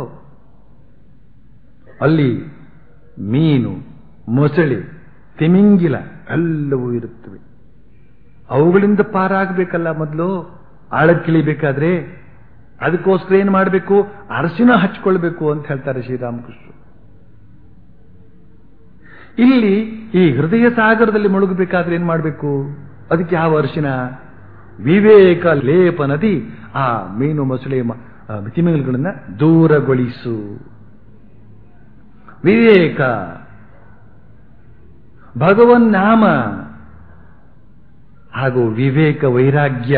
ಅಲ್ಲಿ ಮೀನು ಮೊಸಳೆ ತಿಮಿಂಗಿಲ ಎಲ್ಲವೂ ಇರುತ್ತವೆ ಅವುಗಳಿಂದ ಪಾರಾಗಬೇಕಲ್ಲ ಮೊದಲು ಆಳಕ್ಕಿಳಿಬೇಕಾದ್ರೆ ಅದಕ್ಕೋಸ್ಕರ ಏನ್ ಮಾಡಬೇಕು ಅರಸಿನ ಹಚ್ಕೊಳ್ಬೇಕು ಅಂತ ಹೇಳ್ತಾರೆ ಶ್ರೀರಾಮಕೃಷ್ಣ ಇಲ್ಲಿ ಈ ಹೃದಯ ಸಾಗರದಲ್ಲಿ ಮುಳುಗಬೇಕಾದ್ರೆ ಏನ್ ಮಾಡಬೇಕು ಅದಕ್ಕೆ ಯಾವ ಅರಿಶಿನ ವಿವೇಕ ಲೇಪನದಿ ಆ ಮೀನು ಮೊಸಳೆ ತಿಮಿಂಗಲಗಳನ್ನ ದೂರಗೊಳಿಸು ವಿವೇಕ ಭಗವನ್ ನಾಮ ಹಾಗೂ ವಿವೇಕ ವೈರಾಗ್ಯ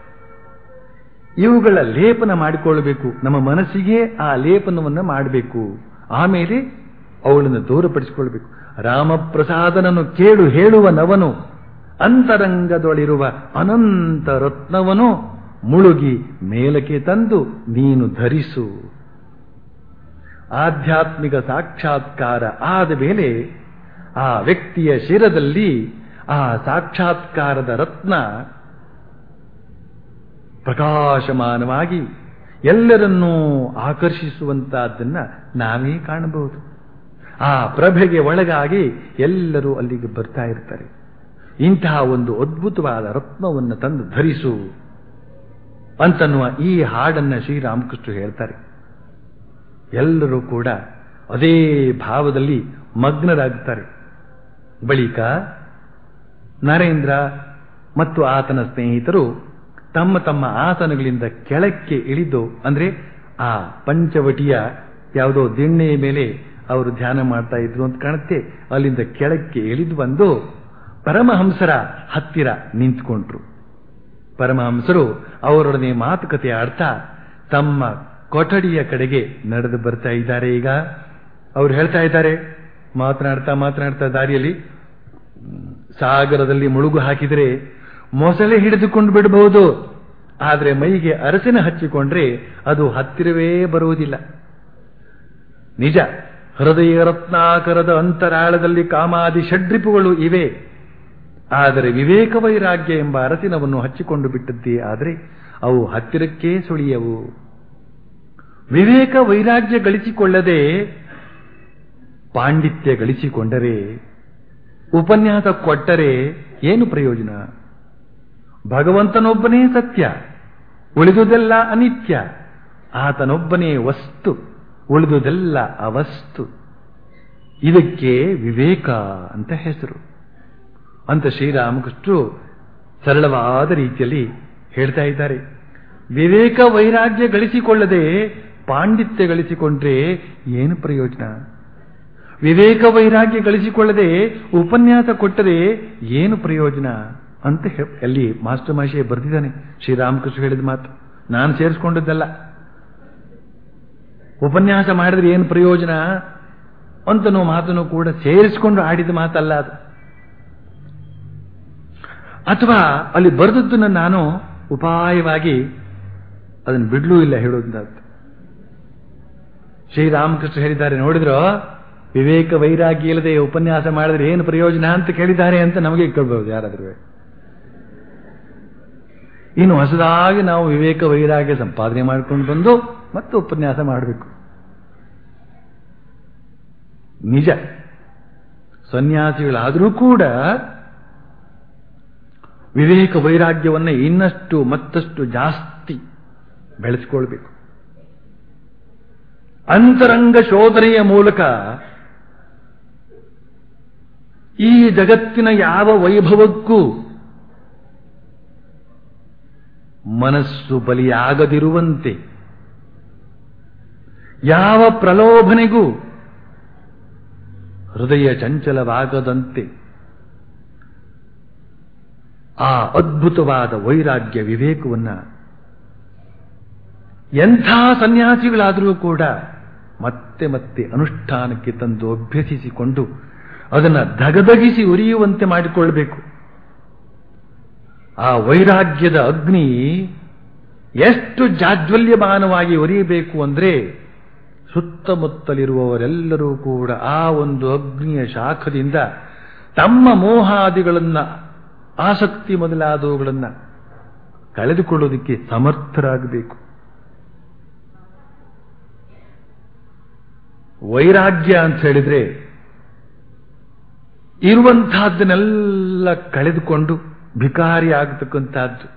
ಇವುಗಳ ಲೇಪನ ಮಾಡಿಕೊಳ್ಳಬೇಕು ನಮ್ಮ ಮನಸ್ಸಿಗೆ ಆ ಲೇಪನವನ್ನು ಮಾಡಬೇಕು ಆಮೇಲೆ ಅವುಗಳನ್ನು ದೂರಪಡಿಸಿಕೊಳ್ಬೇಕು ರಾಮಪ್ರಸಾದನನ್ನು ಕೇಳು ಹೇಳುವ ನವನು ಅಂತರಂಗದೊಳಿರುವ ಅನಂತ ರತ್ನವನು ಮುಳುಗಿ ಮೇಲಕ್ಕೆ ತಂದು ನೀನು ಧರಿಸು ಆಧ್ಯಾತ್ಮಿಕ ಸಾಕ್ಷಾತ್ಕಾರ ಆದ ಮೇಲೆ ಆ ವ್ಯಕ್ತಿಯ ಶಿರದಲ್ಲಿ ಆ ಸಾಕ್ಷಾತ್ಕಾರದ ರತ್ನ ಪ್ರಕಾಶಮಾನವಾಗಿ ಎಲ್ಲರನ್ನೂ ಆಕರ್ಷಿಸುವಂತಹದ್ದನ್ನ ನಾವೇ ಕಾಣಬಹುದು ಆ ಪ್ರಭೆಗೆ ಒಳಗಾಗಿ ಎಲ್ಲರೂ ಅಲ್ಲಿಗೆ ಬರ್ತಾ ಇರ್ತಾರೆ ಇಂತಹ ಒಂದು ಅದ್ಭುತವಾದ ರತ್ನವನ್ನು ತಂದು ಧರಿಸು ಅಂತನ್ನುವ ಈ ಹಾಡನ್ನ ಶ್ರೀರಾಮಕೃಷ್ಣ ಹೇಳ್ತಾರೆ ಎಲ್ಲರೂ ಕೂಡ ಅದೇ ಭಾವದಲ್ಲಿ ಮಗ್ನರಾಗುತ್ತಾರೆ ಬಳಿಕ ನರೇಂದ್ರ ಮತ್ತು ಆತನ ಸ್ನೇಹಿತರು ತಮ್ಮ ತಮ್ಮ ಆಸನಗಳಿಂದ ಕೆಳಕ್ಕೆ ಇಳಿದು ಅಂದ್ರೆ ಆ ಪಂಚವಟಿಯ ಯಾವುದೋ ದಿಣ್ಣೆಯ ಮೇಲೆ ಅವರು ಧ್ಯಾನ ಮಾಡ್ತಾ ಇದ್ರು ಅಂತ ಕಾಣುತ್ತೆ ಅಲ್ಲಿಂದ ಕೆಳಕ್ಕೆ ಇಳಿದು ಬಂದು ಪರಮಹಂಸರ ಹತ್ತಿರ ನಿಂತ್ಕೊಂಡ್ರು ಪರಮಹಂಸರು ಅವರೊಡನೆ ಮಾತುಕತೆ ಆಡ್ತಾ ತಮ್ಮ ಕೊಠಡಿಯ ಕಡೆಗೆ ನಡೆದು ಬರ್ತಾ ಇದ್ದಾರೆ ಈಗ ಅವ್ರು ಹೇಳ್ತಾ ಇದ್ದಾರೆ ಮಾತನಾಡ್ತಾ ಮಾತನಾಡ್ತಾ ದಾರಿಯಲ್ಲಿ ಸಾಗರದಲ್ಲಿ ಮುಳುಗು ಹಾಕಿದರೆ ಮೊಸಳೆ ಹಿಡಿದುಕೊಂಡು ಬಿಡಬಹುದು ಆದರೆ ಮೈಗೆ ಅರಸಿನ ಹಚ್ಚಿಕೊಂಡ್ರೆ ಅದು ಹತ್ತಿರವೇ ಬರುವುದಿಲ್ಲ ನಿಜ ಹೃದಯ ರತ್ನಾಕರದ ಅಂತರಾಳದಲ್ಲಿ ಕಾಮಾದಿ ಷಡ್ರಿಪುಗಳು ಇವೆ ಆದರೆ ವಿವೇಕ ವೈರಾಗ್ಯ ಎಂಬ ಅರಸಿನವನ್ನು ಹಚ್ಚಿಕೊಂಡು ಬಿಟ್ಟದ್ದೇ ಆದರೆ ಅವು ಹತ್ತಿರಕ್ಕೇ ಸುಳಿಯವು ವಿವೇಕ ವೈರಾಗ್ಯ ಗಳಿಸಿಕೊಳ್ಳದೆ ಪಾಂಡಿತ್ಯ ಗಳಿಸಿಕೊಂಡರೆ ಉಪನ್ಯಾಸ ಕೊಟ್ಟರೆ ಏನು ಪ್ರಯೋಜನ ಭಗವಂತನೊಬ್ಬನೇ ಸತ್ಯ ಉಳಿದುದೆಲ್ಲ ಅನಿತ್ಯ ಆತನೊಬ್ಬನೇ ವಸ್ತು ಉಳಿದುದೆಲ್ಲ ಅವಸ್ತು ಇದಕ್ಕೆ ವಿವೇಕ ಅಂತ ಹೆಸರು ಅಂತ ಶ್ರೀರಾಮಕೃಷ್ಣರು ಸರಳವಾದ ರೀತಿಯಲ್ಲಿ ಹೇಳ್ತಾ ಇದ್ದಾರೆ ವಿವೇಕ ವೈರಾಗ್ಯ ಗಳಿಸಿಕೊಳ್ಳದೆ ಪಾಂಡಿತ್ಯ ಗಳಿಸಿಕೊಂಡ್ರೆ ಏನು ಪ್ರಯೋಜನ ವಿವೇಕ ವೈರಾಗ್ಯ ಗಳಿಸಿಕೊಳ್ಳದೆ ಉಪನ್ಯಾಸ ಕೊಟ್ಟರೆ ಏನು ಪ್ರಯೋಜನ ಅಂತ ಅಲ್ಲಿ ಮಾಸ್ಟರ್ ಮಾಷೆ ಬರೆದಿದ್ದಾನೆ ಶ್ರೀರಾಮಕೃಷ್ಣ ಹೇಳಿದ ಮಾತು ನಾನು ಸೇರಿಸ್ಕೊಂಡದ್ದಲ್ಲ ಉಪನ್ಯಾಸ ಮಾಡಿದ್ರೆ ಏನು ಪ್ರಯೋಜನ ಅಂತನೋ ಮಾತನ್ನು ಕೂಡ ಸೇರಿಸಿಕೊಂಡು ಆಡಿದ ಮಾತಲ್ಲ ಅದು ಅಥವಾ ಅಲ್ಲಿ ಬರೆದದ್ದನ್ನು ನಾನು ಉಪಾಯವಾಗಿ ಅದನ್ನು ಬಿಡ್ಲೂ ಇಲ್ಲ ಹೇಳೋದಂತ ಶ್ರೀರಾಮಕೃಷ್ಣ ಹೇಳಿದ್ದಾರೆ ನೋಡಿದ್ರೋ ವಿವೇಕ ವೈರಾಗ್ಯ ಇಲ್ಲದೆ ಉಪನ್ಯಾಸ ಮಾಡಿದ್ರೆ ಏನು ಪ್ರಯೋಜನ ಅಂತ ಕೇಳಿದ್ದಾರೆ ಅಂತ ನಮಗೆ ಕೇಳಬಹುದು ಯಾರಾದ್ರೂ ಇನ್ನು ಹೊಸದಾಗಿ ನಾವು ವಿವೇಕ ವೈರಾಗ್ಯ ಸಂಪಾದನೆ ಮಾಡ್ಕೊಂಡು ಬಂದು ಮತ್ತೆ ಉಪನ್ಯಾಸ ಮಾಡಬೇಕು ನಿಜ ಸನ್ಯಾಸಿಗಳಾದರೂ ಕೂಡ ವಿವೇಕ ವೈರಾಗ್ಯವನ್ನು ಇನ್ನಷ್ಟು ಮತ್ತಷ್ಟು ಜಾಸ್ತಿ ಬೆಳೆಸಿಕೊಳ್ಬೇಕು ಅಂತರಂಗ ಶೋಧನೆಯ ಮೂಲಕ ಈ ಜಗತ್ತಿನ ಯಾವ ವೈಭವಕ್ಕೂ ಮನಸ್ಸು ಬಲಿಯಾಗದಿರುವಂತೆ ಯಾವ ಪ್ರಲೋಭನೆಗೂ ಹೃದಯ ಚಂಚಲವಾಗದಂತೆ ಆ ಅದ್ಭುತವಾದ ವೈರಾಗ್ಯ ವಿವೇಕವನ್ನ ಎಂಥ ಸನ್ಯಾಸಿಗಳಾದರೂ ಕೂಡ ಮತ್ತೆ ಮತ್ತೆ ಅನುಷ್ಠಾನಕ್ಕೆ ತಂದು ಅಭ್ಯಸಿಸಿಕೊಂಡು ಅದನ್ನು ಧಗಧಗಿಸಿ ಉರಿಯುವಂತೆ ಮಾಡಿಕೊಳ್ಳಬೇಕು ಆ ವೈರಾಗ್ಯದ ಅಗ್ನಿ ಎಷ್ಟು ಜಾಜ್ವಲ್ಯಮಾನವಾಗಿ ಉರಿಯಬೇಕು ಅಂದ್ರೆ ಸುತ್ತಮುತ್ತಲಿರುವವರೆಲ್ಲರೂ ಕೂಡ ಆ ಒಂದು ಅಗ್ನಿಯ ಶಾಖದಿಂದ ತಮ್ಮ ಮೋಹಾದಿಗಳನ್ನ ಆಸಕ್ತಿ ಮೊದಲಾದವುಗಳನ್ನ ಕಳೆದುಕೊಳ್ಳೋದಕ್ಕೆ ಸಮರ್ಥರಾಗಬೇಕು ವೈರಾಗ್ಯ ಅಂತ ಹೇಳಿದ್ರೆ ಇರುವಂತಹದ್ದನ್ನೆಲ್ಲ ಕಳೆದುಕೊಂಡು ಭಿಕಾರಿ ಆಗತಕ್ಕಂಥದ್ದು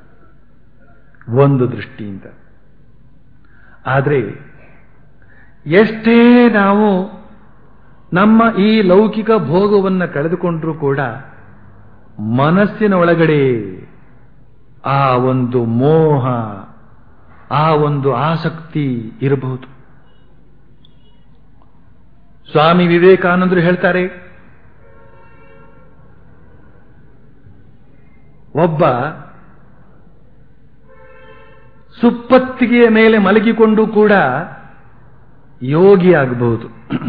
ಒಂದು ದೃಷ್ಟಿಯಿಂದ ಆದರೆ ಎಷ್ಟೇ ನಾವು ನಮ್ಮ ಈ ಲೌಕಿಕ ಭೋಗವನ್ನು ಕಳೆದುಕೊಂಡರೂ ಕೂಡ ಮನಸ್ಸಿನ ಒಳಗಡೆ ಆ ಒಂದು ಮೋಹ ಆ ಒಂದು ಆಸಕ್ತಿ ಇರಬಹುದು ಸ್ವಾಮಿ ವಿವೇಕಾನಂದರು ಹೇಳ್ತಾರೆ ಒಬ್ಬ ಸುಪ್ಪತ್ತಿಗೆಯ ಮೇಲೆ ಮಲಗಿಕೊಂಡು ಕೂಡ ಯೋಗಿಯಾಗಬಹುದು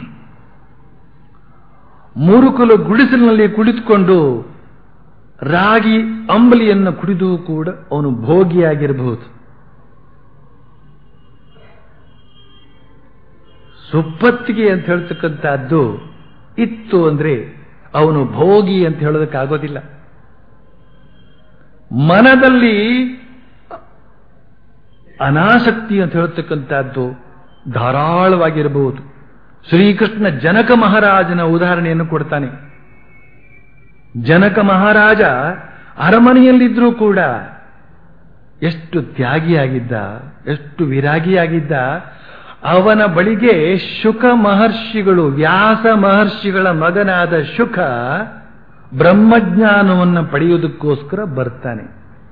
ಮುರುಕಲು ಗುಡಿಸಲಿನಲ್ಲಿ ಕುಳಿತುಕೊಂಡು ರಾಗಿ ಅಂಬಲಿಯನ್ನು ಕುಡಿದು ಕೂಡ ಅವನು ಭೋಗಿಯಾಗಿರಬಹುದು ಸುಪ್ಪತ್ತಿಗೆ ಅಂತ ಹೇಳ್ತಕ್ಕಂಥದ್ದು ಇತ್ತು ಅಂದ್ರೆ ಅವನು ಭೋಗಿ ಅಂತ ಹೇಳೋದಕ್ಕಾಗೋದಿಲ್ಲ ಮನದಲ್ಲಿ ಅನಾಸಕ್ತಿ ಅಂತ ಹೇಳ್ತಕ್ಕಂಥದ್ದು ಧಾರಾಳವಾಗಿರಬಹುದು ಶ್ರೀಕೃಷ್ಣ ಜನಕ ಮಹಾರಾಜನ ಉದಾಹರಣೆಯನ್ನು ಕೊಡ್ತಾನೆ ಜನಕ ಮಹಾರಾಜ ಅರಮನೆಯಲ್ಲಿದ್ರೂ ಕೂಡ ಎಷ್ಟು ತ್ಯಾಗಿಯಾಗಿದ್ದ ಎಷ್ಟು ವಿರಾಗಿಯಾಗಿದ್ದ ಅವನ ಬಳಿಗೆ ಶುಕ ಮಹರ್ಷಿಗಳು ವ್ಯಾಸ ಮಹರ್ಷಿಗಳ ಮಗನಾದ ಶುಕ ಬ್ರಹ್ಮಜ್ಞಾನವನ್ನು ಪಡೆಯುವುದಕ್ಕೋಸ್ಕರ ಬರ್ತಾನೆ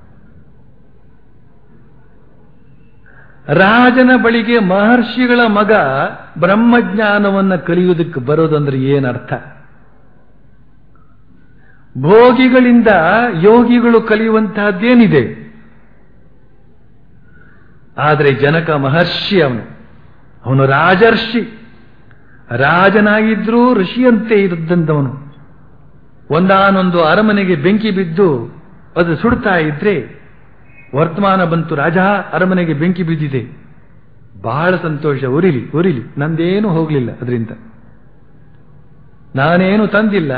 ರಾಜನ ಬಳಿಗೆ ಮಹರ್ಷಿಗಳ ಮಗ ಬ್ರಹ್ಮಜ್ಞಾನವನ್ನು ಕಲಿಯುವುದಕ್ಕೆ ಬರೋದಂದ್ರೆ ಏನರ್ಥ ಭೋಗಿಗಳಿಂದ ಯೋಗಿಗಳು ಕಲಿಯುವಂತಹದ್ದೇನಿದೆ ಆದರೆ ಜನಕ ಮಹರ್ಷಿ ಅವನು ಅವನು ರಾಜರ್ಷಿ ರಾಜನಾಗಿದ್ರೂ ಋಷಿಯಂತೆ ಇದ್ದಂಥವನು ಒಂದಾನೊಂದು ಅರಮನೆಗೆ ಬೆಂಕಿ ಬಿದ್ದು ಅದು ಸುಡ್ತಾ ಇದ್ರೆ ವರ್ತಮಾನ ಬಂತು ರಾಜ ಅರಮನೆಗೆ ಬೆಂಕಿ ಬಿದ್ದಿದೆ ಬಹಳ ಸಂತೋಷ ಉರಿಲಿ ಉರಿಲಿ ನಂದೇನು ಹೋಗಲಿಲ್ಲ ಅದರಿಂದ ನಾನೇನು ತಂದಿಲ್ಲ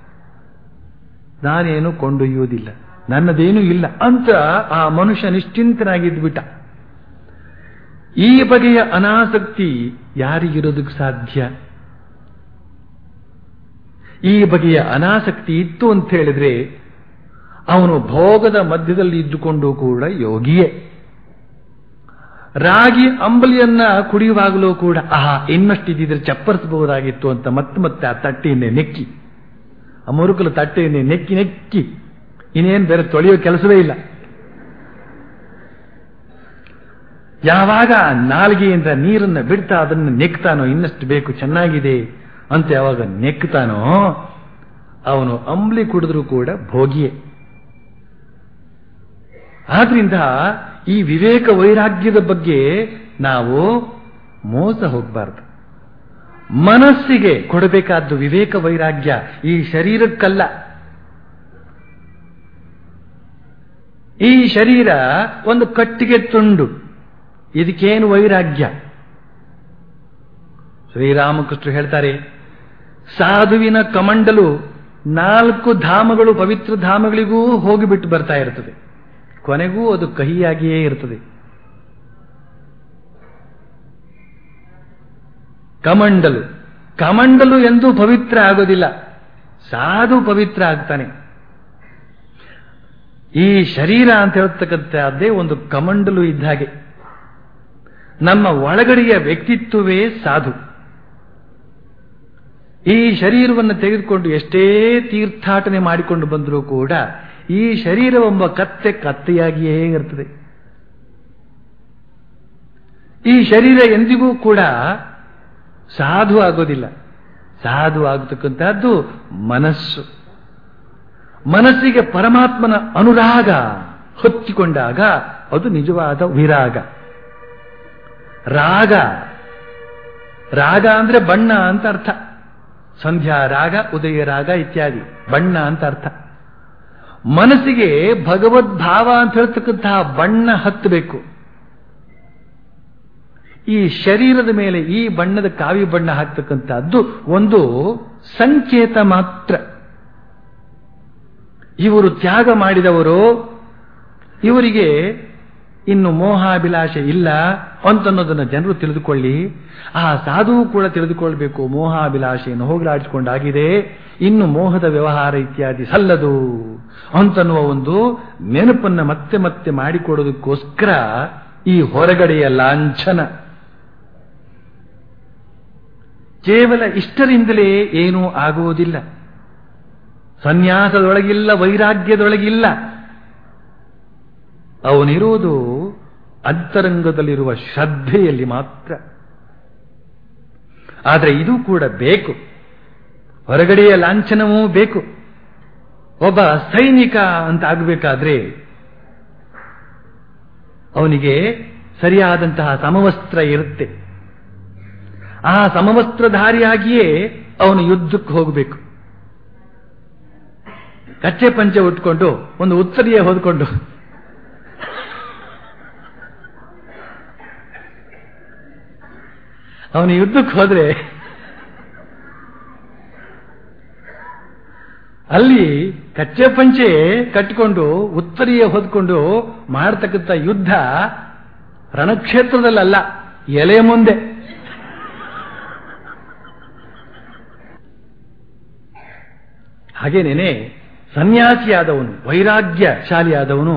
ನಾನೇನು ಕೊಂಡೊಯ್ಯುವುದಿಲ್ಲ ನನ್ನದೇನೂ ಇಲ್ಲ ಅಂತ ಆ ಮನುಷ್ಯ ನಿಶ್ಚಿಂತನಾಗಿದ್ಬಿಟ್ಟ ಈ ಬಗೆಯ ಅನಾಸಕ್ತಿ ಯಾರಿಗಿರೋದಕ್ಕೆ ಸಾಧ್ಯ ಈ ಬಗೆಯ ಅನಾಸಕ್ತಿ ಇತ್ತು ಅಂತ ಹೇಳಿದ್ರೆ ಅವನು ಭೋಗದ ಮಧ್ಯದಲ್ಲಿ ಇದ್ದುಕೊಂಡು ಕೂಡ ಯೋಗಿಯೇ ರಾಗಿ ಅಂಬಲಿಯನ್ನ ಕುಡಿಯುವಾಗಲೂ ಕೂಡ ಆಹಾ ಇನ್ನಷ್ಟಿದ್ದಿದ್ರೆ ಚಪ್ಪರಿಸಬಹುದಾಗಿತ್ತು ಅಂತ ಮತ್ತೆ ಮತ್ತೆ ಆ ತಟ್ಟೆಯನ್ನೇ ನೆಕ್ಕಿ ಆ ಮುರುಕಲು ತಟ್ಟೆಯನ್ನೇ ನೆಕ್ಕಿ ನೆಕ್ಕಿ ಇನ್ನೇನು ಬೇರೆ ತೊಳೆಯೋ ಕೆಲಸವೇ ಇಲ್ಲ ಯಾವಾಗ ನಾಲ್ಗೆಯಿಂದ ನೀರನ್ನ ಬಿಡ್ತಾ ಅದನ್ನು ನೆಕ್ತಾನೋ ಇನ್ನಷ್ಟು ಬೇಕು ಚೆನ್ನಾಗಿದೆ ಅಂತ ಯಾವಾಗ ನೆಕ್ತಾನೋ ಅವನು ಅಂಬ್ಲಿ ಕುಡಿದ್ರೂ ಕೂಡ ಭೋಗಿಯೇ ಆದ್ರಿಂದ ಈ ವಿವೇಕ ವೈರಾಗ್ಯದ ಬಗ್ಗೆ ನಾವು ಮೋಸ ಹೋಗಬಾರ್ದು ಮನಸ್ಸಿಗೆ ಕೊಡಬೇಕಾದ್ದು ವಿವೇಕ ವೈರಾಗ್ಯ ಈ ಶರೀರಕ್ಕಲ್ಲ ಈ ಶರೀರ ಒಂದು ಕಟ್ಟಿಗೆ ತುಂಡು ಇದಕ್ಕೇನು ವೈರಾಗ್ಯ ಶ್ರೀರಾಮಕೃಷ್ಣ ಹೇಳ್ತಾರೆ ಸಾಧುವಿನ ಕಮಂಡಲು ನಾಲ್ಕು ಧಾಮಗಳು ಪವಿತ್ರ ಧಾಮಗಳಿಗೂ ಹೋಗಿಬಿಟ್ಟು ಬರ್ತಾ ಇರ್ತದೆ ಕೊನೆಗೂ ಅದು ಕಹಿಯಾಗಿಯೇ ಇರ್ತದೆ ಕಮಂಡಲು ಕಮಂಡಲು ಎಂದು ಪವಿತ್ರ ಆಗೋದಿಲ್ಲ ಸಾಧು ಪವಿತ್ರ ಆಗ್ತಾನೆ ಈ ಶರೀರ ಅಂತ ಹೇಳ್ತಕ್ಕಂಥದ್ದೇ ಒಂದು ಕಮಂಡಲು ಇದ್ದ ಹಾಗೆ ನಮ್ಮ ಒಳಗಡೆಯ ವ್ಯಕ್ತಿತ್ವವೇ ಸಾಧು ಈ ಶರೀರವನ್ನು ತೆಗೆದುಕೊಂಡು ಎಷ್ಟೇ ತೀರ್ಥಾಟನೆ ಮಾಡಿಕೊಂಡು ಬಂದರೂ ಕೂಡ ಈ ಶರೀರವೆಂಬ ಕತ್ತೆ ಕತ್ತೆಯಾಗಿಯೇ ಇರ್ತದೆ ಈ ಶರೀರ ಎಂದಿಗೂ ಕೂಡ ಸಾಧು ಆಗೋದಿಲ್ಲ ಸಾಧು ಆಗತಕ್ಕಂತಹದ್ದು ಮನಸ್ಸು ಮನಸ್ಸಿಗೆ ಪರಮಾತ್ಮನ ಅನುರಾಗ ಹೊತ್ತಿಕೊಂಡಾಗ ಅದು ನಿಜವಾದ ವಿರಾಗ ರಾಗ ರಾಗ ಅಂದ್ರೆ ಬಣ್ಣ ಅಂತ ಅರ್ಥ ಸಂಧ್ಯಾ ರಾಗ ಉದಯ ರಾಗ ಇತ್ಯಾದಿ ಬಣ್ಣ ಅಂತ ಅರ್ಥ ಮನಸ್ಸಿಗೆ ಭಗವದ್ಭಾವ ಅಂತ ಹೇಳ್ತಕ್ಕಂತಹ ಬಣ್ಣ ಹತ್ತಬೇಕು ಈ ಶರೀರದ ಮೇಲೆ ಈ ಬಣ್ಣದ ಕಾವಿ ಬಣ್ಣ ಹಾಕ್ತಕ್ಕಂಥದ್ದು ಒಂದು ಸಂಕೇತ ಮಾತ್ರ ಇವರು ತ್ಯಾಗ ಮಾಡಿದವರು ಇವರಿಗೆ ಇನ್ನು ಮೋಹಾಭಿಲಾಷೆ ಇಲ್ಲ ಅಂತನ್ನೋದನ್ನು ಜನರು ತಿಳಿದುಕೊಳ್ಳಿ ಆ ಸಾಧುವು ಕೂಡ ತಿಳಿದುಕೊಳ್ಬೇಕು ಮೋಹಾಭಿಲಾಷೆಯನ್ನು ಹೋಗಲಾಡಿಸಿಕೊಂಡಾಗಿದೆ ಇನ್ನು ಮೋಹದ ವ್ಯವಹಾರ ಇತ್ಯಾದಿ ಸಲ್ಲದು ಅಂತನ್ನುವ ಒಂದು ನೆನಪನ್ನು ಮತ್ತೆ ಮತ್ತೆ ಮಾಡಿಕೊಡೋದಕ್ಕೋಸ್ಕರ ಈ ಹೊರಗಡೆಯ ಲಾಂಛನ ಕೇವಲ ಇಷ್ಟರಿಂದಲೇ ಏನೂ ಆಗುವುದಿಲ್ಲ ಸನ್ಯಾಸದೊಳಗಿಲ್ಲ ವೈರಾಗ್ಯದೊಳಗಿಲ್ಲ ಅವನಿರುವುದು ಅಂತರಂಗದಲ್ಲಿರುವ ಶ್ರದ್ಧೆಯಲ್ಲಿ ಮಾತ್ರ ಆದರೆ ಇದು ಕೂಡ ಬೇಕು ಹೊರಗಡೆಯ ಲಾಂಛನವೂ ಬೇಕು ಒಬ್ಬ ಸೈನಿಕ ಅಂತ ಆಗಬೇಕಾದ್ರೆ ಅವನಿಗೆ ಸರಿಯಾದಂತಹ ಸಮವಸ್ತ್ರ ಇರುತ್ತೆ ಆ ಸಮವಸ್ತ್ರಧಾರಿಯಾಗಿಯೇ ಅವನು ಯುದ್ಧಕ್ಕೆ ಹೋಗಬೇಕು ಕಚ್ಚೆ ಪಂಚೆ ಉಟ್ಕೊಂಡು ಒಂದು ಉತ್ತರಿಯ ಹೊದ್ಕೊಂಡು ಅವನು ಯುದ್ಧಕ್ಕೆ ಹೋದ್ರೆ ಅಲ್ಲಿ ಕಚ್ಚೆ ಪಂಚೆ ಕಟ್ಟಿಕೊಂಡು ಉತ್ತರಿಯ ಹೊದ್ಕೊಂಡು ಮಾಡತಕ್ಕಂಥ ಯುದ್ಧ ರಣಕ್ಷೇತ್ರದಲ್ಲಲ್ಲ ಎಲೆ ಮುಂದೆ ಹಾಗೇನೇನೆ ಸನ್ಯಾಸಿಯಾದವನು ವೈರಾಗ್ಯಶಾಲಿಯಾದವನು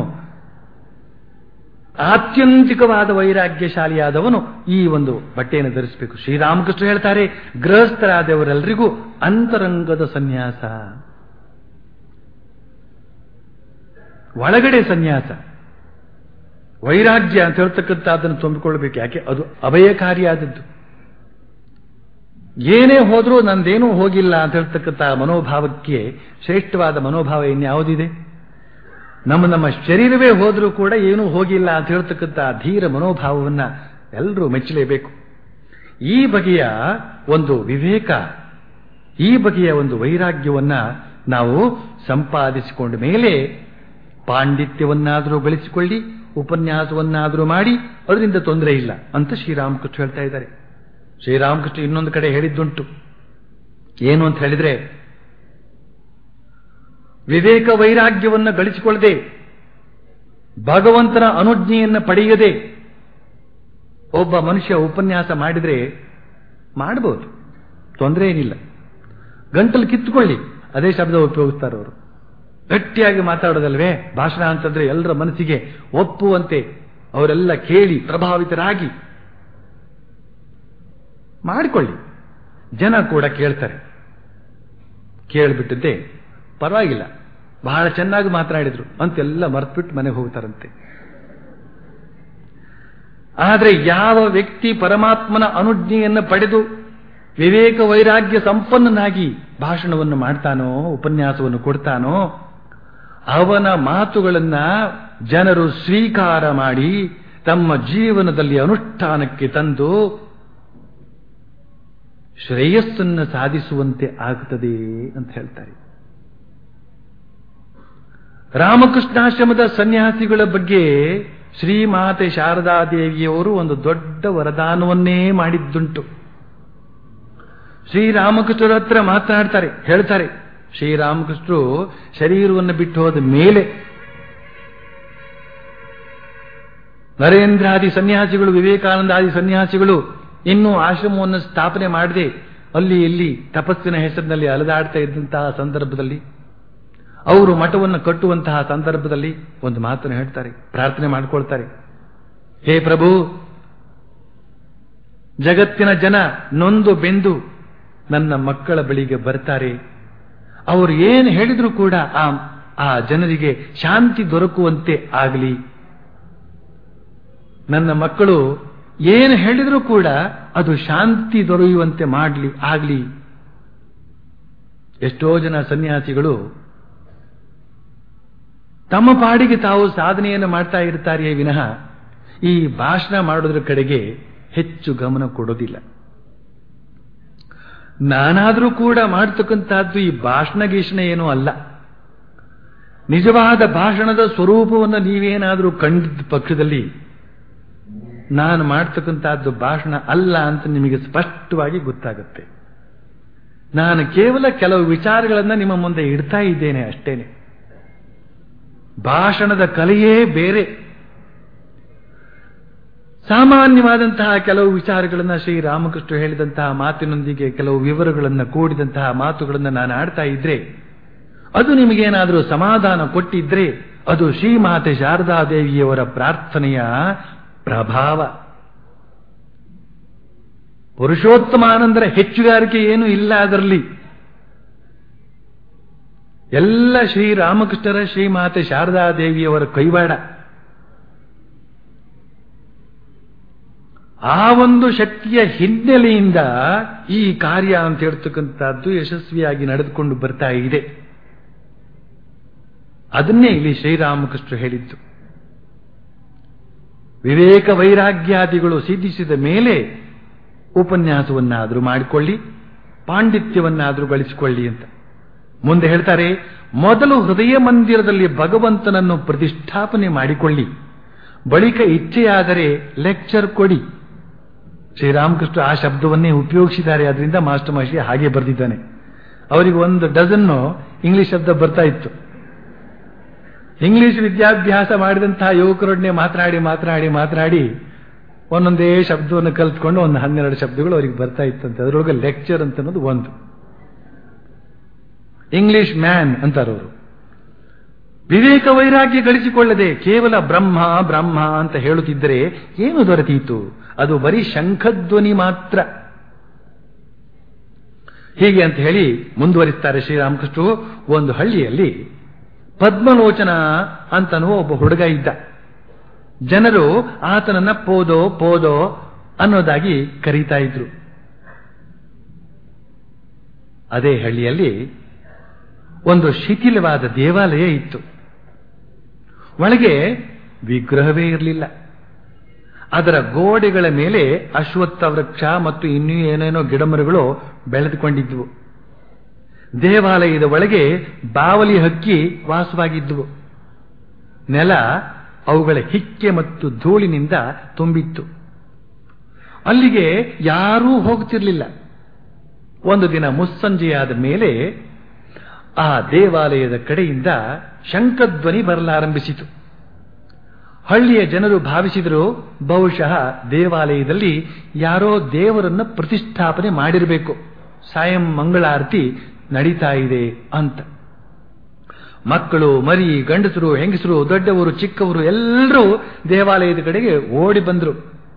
ಆತ್ಯಂತಿಕವಾದ ವೈರಾಗ್ಯಶಾಲಿಯಾದವನು ಈ ಒಂದು ಬಟ್ಟೆಯನ್ನು ಧರಿಸಬೇಕು ಶ್ರೀರಾಮಕೃಷ್ಣ ಹೇಳ್ತಾರೆ ಗೃಹಸ್ಥರಾದವರೆಲ್ಲರಿಗೂ ಅಂತರಂಗದ ಸನ್ಯಾಸ ಒಳಗಡೆ ಸನ್ಯಾಸ ವೈರಾಗ್ಯ ಅಂತ ಹೇಳ್ತಕ್ಕಂಥ ಅದನ್ನು ತುಂಬಿಕೊಳ್ಬೇಕು ಯಾಕೆ ಅದು ಅಭಯಕಾರಿಯಾದದ್ದು ಏನೇ ಹೋದ್ರೂ ನಂದೇನೂ ಹೋಗಿಲ್ಲ ಅಂತ ಹೇಳ್ತಕ್ಕಂಥ ಮನೋಭಾವಕ್ಕೆ ಶ್ರೇಷ್ಠವಾದ ಮನೋಭಾವ ಇನ್ಯಾವುದಿದೆ ನಮ್ಮ ನಮ್ಮ ಶರೀರವೇ ಹೋದ್ರೂ ಕೂಡ ಏನೂ ಹೋಗಿಲ್ಲ ಅಂತ ಹೇಳ್ತಕ್ಕಂಥ ಧೀರ ಮನೋಭಾವವನ್ನ ಎಲ್ಲರೂ ಮೆಚ್ಚಲೇಬೇಕು ಈ ಬಗೆಯ ಒಂದು ವಿವೇಕ ಈ ಬಗೆಯ ಒಂದು ವೈರಾಗ್ಯವನ್ನ ನಾವು ಸಂಪಾದಿಸಿಕೊಂಡ ಮೇಲೆ ಪಾಂಡಿತ್ಯವನ್ನಾದರೂ ಗಳಿಸಿಕೊಳ್ಳಿ ಉಪನ್ಯಾಸವನ್ನಾದರೂ ಮಾಡಿ ಅದರಿಂದ ತೊಂದರೆ ಇಲ್ಲ ಅಂತ ಶ್ರೀರಾಮಕೃಷ್ಣ ಹೇಳ್ತಾ ಇದ್ದಾರೆ ಶ್ರೀರಾಮಕೃಷ್ಣ ಇನ್ನೊಂದು ಕಡೆ ಹೇಳಿದ್ದುಂಟು ಏನು ಅಂತ ಹೇಳಿದ್ರೆ ವಿವೇಕ ವೈರಾಗ್ಯವನ್ನು ಗಳಿಸಿಕೊಳ್ಳದೆ ಭಗವಂತನ ಅನುಜ್ಞೆಯನ್ನು ಪಡೆಯದೆ ಒಬ್ಬ ಮನುಷ್ಯ ಉಪನ್ಯಾಸ ಮಾಡಿದ್ರೆ ಮಾಡಬಹುದು ತೊಂದರೆ ಏನಿಲ್ಲ ಗಂಟಲು ಕಿತ್ತುಕೊಳ್ಳಿ ಅದೇ ಶಬ್ದ ಉಪಯೋಗಿಸ್ತಾರೆ ಅವರು ಗಟ್ಟಿಯಾಗಿ ಮಾತಾಡೋದಲ್ವೇ ಭಾಷಣ ಅಂತಂದ್ರೆ ಎಲ್ಲರ ಮನಸ್ಸಿಗೆ ಒಪ್ಪುವಂತೆ ಅವರೆಲ್ಲ ಕೇಳಿ ಪ್ರಭಾವಿತರಾಗಿ ಮಾಡಿಕೊಳ್ಳಿ ಜನ ಕೂಡ ಕೇಳ್ತಾರೆ ಕೇಳಿಬಿಟ್ಟಿದ್ದೆ ಪರವಾಗಿಲ್ಲ ಬಹಳ ಚೆನ್ನಾಗಿ ಮಾತನಾಡಿದ್ರು ಅಂತೆಲ್ಲ ಮರೆತುಬಿಟ್ಟು ಮನೆಗೆ ಹೋಗ್ತಾರಂತೆ ಆದರೆ ಯಾವ ವ್ಯಕ್ತಿ ಪರಮಾತ್ಮನ ಅನುಜ್ಞೆಯನ್ನು ಪಡೆದು ವಿವೇಕ ವೈರಾಗ್ಯ ಸಂಪನ್ನನಾಗಿ ಭಾಷಣವನ್ನು ಮಾಡ್ತಾನೋ ಉಪನ್ಯಾಸವನ್ನು ಕೊಡ್ತಾನೋ ಅವನ ಮಾತುಗಳನ್ನ ಜನರು ಸ್ವೀಕಾರ ಮಾಡಿ ತಮ್ಮ ಜೀವನದಲ್ಲಿ ಅನುಷ್ಠಾನಕ್ಕೆ ತಂದು ಶ್ರೇಯಸ್ಸನ್ನು ಸಾಧಿಸುವಂತೆ ಆಗುತ್ತದೆ ಅಂತ ಹೇಳ್ತಾರೆ ರಾಮಕೃಷ್ಣಾಶ್ರಮದ ಸನ್ಯಾಸಿಗಳ ಬಗ್ಗೆ ಶ್ರೀಮಾತೆ ಶಾರದಾದೇವಿಯವರು ಒಂದು ದೊಡ್ಡ ವರದಾನವನ್ನೇ ಮಾಡಿದ್ದುಂಟು ಶ್ರೀರಾಮಕೃಷ್ಣರ ಹತ್ರ ಮಾತನಾಡ್ತಾರೆ ಹೇಳ್ತಾರೆ ಶ್ರೀರಾಮಕೃಷ್ಣರು ಶರೀರವನ್ನು ಬಿಟ್ಟು ಹೋದ ಮೇಲೆ ನರೇಂದ್ರಾದಿ ಸನ್ಯಾಸಿಗಳು ವಿವೇಕಾನಂದಾದಿ ಸನ್ಯಾಸಿಗಳು ಇನ್ನೂ ಆಶ್ರಮವನ್ನು ಸ್ಥಾಪನೆ ಮಾಡದೆ ಅಲ್ಲಿ ಇಲ್ಲಿ ತಪಸ್ಸಿನ ಹೆಸರಿನಲ್ಲಿ ಅಲೆದಾಡ್ತಾ ಇದ್ದಂತಹ ಸಂದರ್ಭದಲ್ಲಿ ಅವರು ಮಠವನ್ನು ಕಟ್ಟುವಂತಹ ಸಂದರ್ಭದಲ್ಲಿ ಒಂದು ಮಾತನ್ನು ಹೇಳ್ತಾರೆ ಪ್ರಾರ್ಥನೆ ಮಾಡಿಕೊಳ್ತಾರೆ ಹೇ ಪ್ರಭು ಜಗತ್ತಿನ ಜನ ನೊಂದು ಬೆಂದು ನನ್ನ ಮಕ್ಕಳ ಬಳಿಗೆ ಬರ್ತಾರೆ ಅವರು ಏನು ಹೇಳಿದ್ರು ಕೂಡ ಆ ಆ ಜನರಿಗೆ ಶಾಂತಿ ದೊರಕುವಂತೆ ಆಗಲಿ ನನ್ನ ಮಕ್ಕಳು ಏನು ಹೇಳಿದ್ರು ಕೂಡ ಅದು ಶಾಂತಿ ದೊರೆಯುವಂತೆ ಮಾಡಲಿ ಆಗಲಿ ಎಷ್ಟೋ ಜನ ಸನ್ಯಾಸಿಗಳು ತಮ್ಮ ಪಾಡಿಗೆ ತಾವು ಸಾಧನೆಯನ್ನು ಮಾಡ್ತಾ ಇರ್ತಾರೆಯೇ ವಿನಃ ಈ ಭಾಷಣ ಮಾಡೋದ್ರ ಕಡೆಗೆ ಹೆಚ್ಚು ಗಮನ ಕೊಡೋದಿಲ್ಲ ನಾನಾದರೂ ಕೂಡ ಮಾಡ್ತಕ್ಕಂತಹದ್ದು ಈ ಭಾಷಣ ಗೀಷಣ ಏನೂ ಅಲ್ಲ ನಿಜವಾದ ಭಾಷಣದ ಸ್ವರೂಪವನ್ನು ನೀವೇನಾದರೂ ಕಂಡಿದ್ದ ಪಕ್ಷದಲ್ಲಿ ನಾನು ಮಾಡ್ತಕ್ಕಂತಹದ್ದು ಭಾಷಣ ಅಲ್ಲ ಅಂತ ನಿಮಗೆ ಸ್ಪಷ್ಟವಾಗಿ ಗೊತ್ತಾಗುತ್ತೆ ನಾನು ಕೇವಲ ಕೆಲವು ವಿಚಾರಗಳನ್ನು ನಿಮ್ಮ ಮುಂದೆ ಇಡ್ತಾ ಇದ್ದೇನೆ ಅಷ್ಟೇನೆ ಭಾಷಣದ ಕಲೆಯೇ ಬೇರೆ ಸಾಮಾನ್ಯವಾದಂತಹ ಕೆಲವು ವಿಚಾರಗಳನ್ನು ಶ್ರೀರಾಮಕೃಷ್ಣ ಹೇಳಿದಂತಹ ಮಾತಿನೊಂದಿಗೆ ಕೆಲವು ವಿವರಗಳನ್ನು ಕೂಡಿದಂತಹ ಮಾತುಗಳನ್ನು ನಾನು ಆಡ್ತಾ ಇದ್ರೆ ಅದು ನಿಮಗೇನಾದರೂ ಸಮಾಧಾನ ಕೊಟ್ಟಿದ್ರೆ ಅದು ಶ್ರೀಮಾತೆ ಶಾರದಾದೇವಿಯವರ ಪ್ರಾರ್ಥನೆಯ ಪ್ರಭಾವ ಪುರುಷೋತ್ತಮಾನಂದರ ಹೆಚ್ಚುಗಾರಿಕೆ ಏನೂ ಇಲ್ಲ ಅದರಲ್ಲಿ ಎಲ್ಲ ಶ್ರೀರಾಮಕೃಷ್ಣರ ಶ್ರೀಮಾತೆ ಶಾರದಾದೇವಿಯವರ ಕೈವಾಡ ಆ ಒಂದು ಶಕ್ತಿಯ ಹಿನ್ನೆಲೆಯಿಂದ ಈ ಕಾರ್ಯ ಅಂತ ಹೇಳ್ತಕ್ಕಂಥದ್ದು ಯಶಸ್ವಿಯಾಗಿ ನಡೆದುಕೊಂಡು ಬರ್ತಾ ಇದೆ ಅದನ್ನೇ ಇಲ್ಲಿ ಶ್ರೀರಾಮಕೃಷ್ಣ ಹೇಳಿದ್ದು ವಿವೇಕ ವೈರಾಗ್ಯಾದಿಗಳು ಸಿದ್ಧಿಸಿದ ಮೇಲೆ ಉಪನ್ಯಾಸವನ್ನಾದರೂ ಮಾಡಿಕೊಳ್ಳಿ ಪಾಂಡಿತ್ಯವನ್ನಾದರೂ ಗಳಿಸಿಕೊಳ್ಳಿ ಅಂತ ಮುಂದೆ ಹೇಳ್ತಾರೆ ಮೊದಲು ಹೃದಯ ಮಂದಿರದಲ್ಲಿ ಭಗವಂತನನ್ನು ಪ್ರತಿಷ್ಠಾಪನೆ ಮಾಡಿಕೊಳ್ಳಿ ಬಳಿಕ ಇಚ್ಛೆಯಾದರೆ ಲೆಕ್ಚರ್ ಕೊಡಿ ಶ್ರೀರಾಮಕೃಷ್ಣ ಆ ಶಬ್ದವನ್ನೇ ಉಪಯೋಗಿಸಿದ್ದಾರೆ ಅದರಿಂದ ಮಾಸ್ಟರ್ ಮಹರ್ಷಿ ಹಾಗೆ ಬರೆದಿದ್ದಾನೆ ಅವರಿಗೆ ಒಂದು ಡಜನ್ನು ಇಂಗ್ಲಿಷ್ ಶಬ್ದ ಬರ್ತಾ ಇತ್ತು ಇಂಗ್ಲಿಷ್ ವಿದ್ಯಾಭ್ಯಾಸ ಮಾಡಿದಂತಹ ಯುವಕರೊಡನೆ ಮಾತನಾಡಿ ಮಾತನಾಡಿ ಮಾತನಾಡಿ ಒಂದೊಂದೇ ಶಬ್ದವನ್ನು ಕಲ್ತ್ಕೊಂಡು ಒಂದು ಹನ್ನೆರಡು ಶಬ್ದಗಳು ಅವರಿಗೆ ಬರ್ತಾ ಇತ್ತಂತೆ ಅದರೊಳಗೆ ಲೆಕ್ಚರ್ ಅಂತ ಅನ್ನೋದು ಒಂದು ಇಂಗ್ಲಿಷ್ ಮ್ಯಾನ್ ಅಂತಾರೆ ಅವರು ವಿವೇಕ ವೈರಾಗ್ಯ ಗಳಿಸಿಕೊಳ್ಳದೆ ಕೇವಲ ಬ್ರಹ್ಮ ಬ್ರಹ್ಮ ಅಂತ ಹೇಳುತ್ತಿದ್ದರೆ ಏನು ದೊರೆತೀತು ಅದು ಬರೀ ಶಂಖಧ್ವನಿ ಮಾತ್ರ ಹೀಗೆ ಅಂತ ಹೇಳಿ ಮುಂದುವರಿಸ್ತಾರೆ ಶ್ರೀರಾಮಕೃಷ್ಣ ಒಂದು ಹಳ್ಳಿಯಲ್ಲಿ ಪದ್ಮಲೋಚನ ಅಂತನೂ ಒಬ್ಬ ಹುಡುಗ ಇದ್ದ ಜನರು ಆತನನ್ನ ಪೋದೋ ಪೋದೋ ಅನ್ನೋದಾಗಿ ಕರೀತಾ ಇದ್ರು ಅದೇ ಹಳ್ಳಿಯಲ್ಲಿ ಒಂದು ಶಿಥಿಲವಾದ ದೇವಾಲಯ ಇತ್ತು ಒಳಗೆ ವಿಗ್ರಹವೇ ಇರಲಿಲ್ಲ ಅದರ ಗೋಡೆಗಳ ಮೇಲೆ ಅಶ್ವತ್ಥ ವೃಕ್ಷ ಮತ್ತು ಇನ್ನೂ ಏನೇನೋ ಗಿಡಮರಗಳು ಬೆಳೆದುಕೊಂಡಿದ್ವು ದೇವಾಲಯದ ಒಳಗೆ ಬಾವಲಿ ಹಕ್ಕಿ ವಾಸವಾಗಿದ್ದುವು ನೆಲ ಅವುಗಳ ಹಿಕ್ಕೆ ಮತ್ತು ಧೂಳಿನಿಂದ ತುಂಬಿತ್ತು ಅಲ್ಲಿಗೆ ಯಾರೂ ಹೋಗ್ತಿರ್ಲಿಲ್ಲ ಒಂದು ದಿನ ಮುಸ್ಸಂಜೆಯಾದ ಮೇಲೆ ಆ ದೇವಾಲಯದ ಕಡೆಯಿಂದ ಶಂಖಧ್ವನಿ ಬರಲಾರಂಭಿಸಿತು ಹಳ್ಳಿಯ ಜನರು ಭಾವಿಸಿದರು ಬಹುಶಃ ದೇವಾಲಯದಲ್ಲಿ ಯಾರೋ ದೇವರನ್ನ ಪ್ರತಿಷ್ಠಾಪನೆ ಮಾಡಿರಬೇಕು ಸಾಯಂ ಮಂಗಳಾರತಿ ನಡೀತಾ ಇದೆ ಅಂತ ಮಕ್ಕಳು ಮರಿ ಗಂಡಸರು ಹೆಂಗಸರು ದೊಡ್ಡವರು ಚಿಕ್ಕವರು ಎಲ್ಲರೂ ದೇವಾಲಯದ ಕಡೆಗೆ ಓಡಿ ಬಂದರು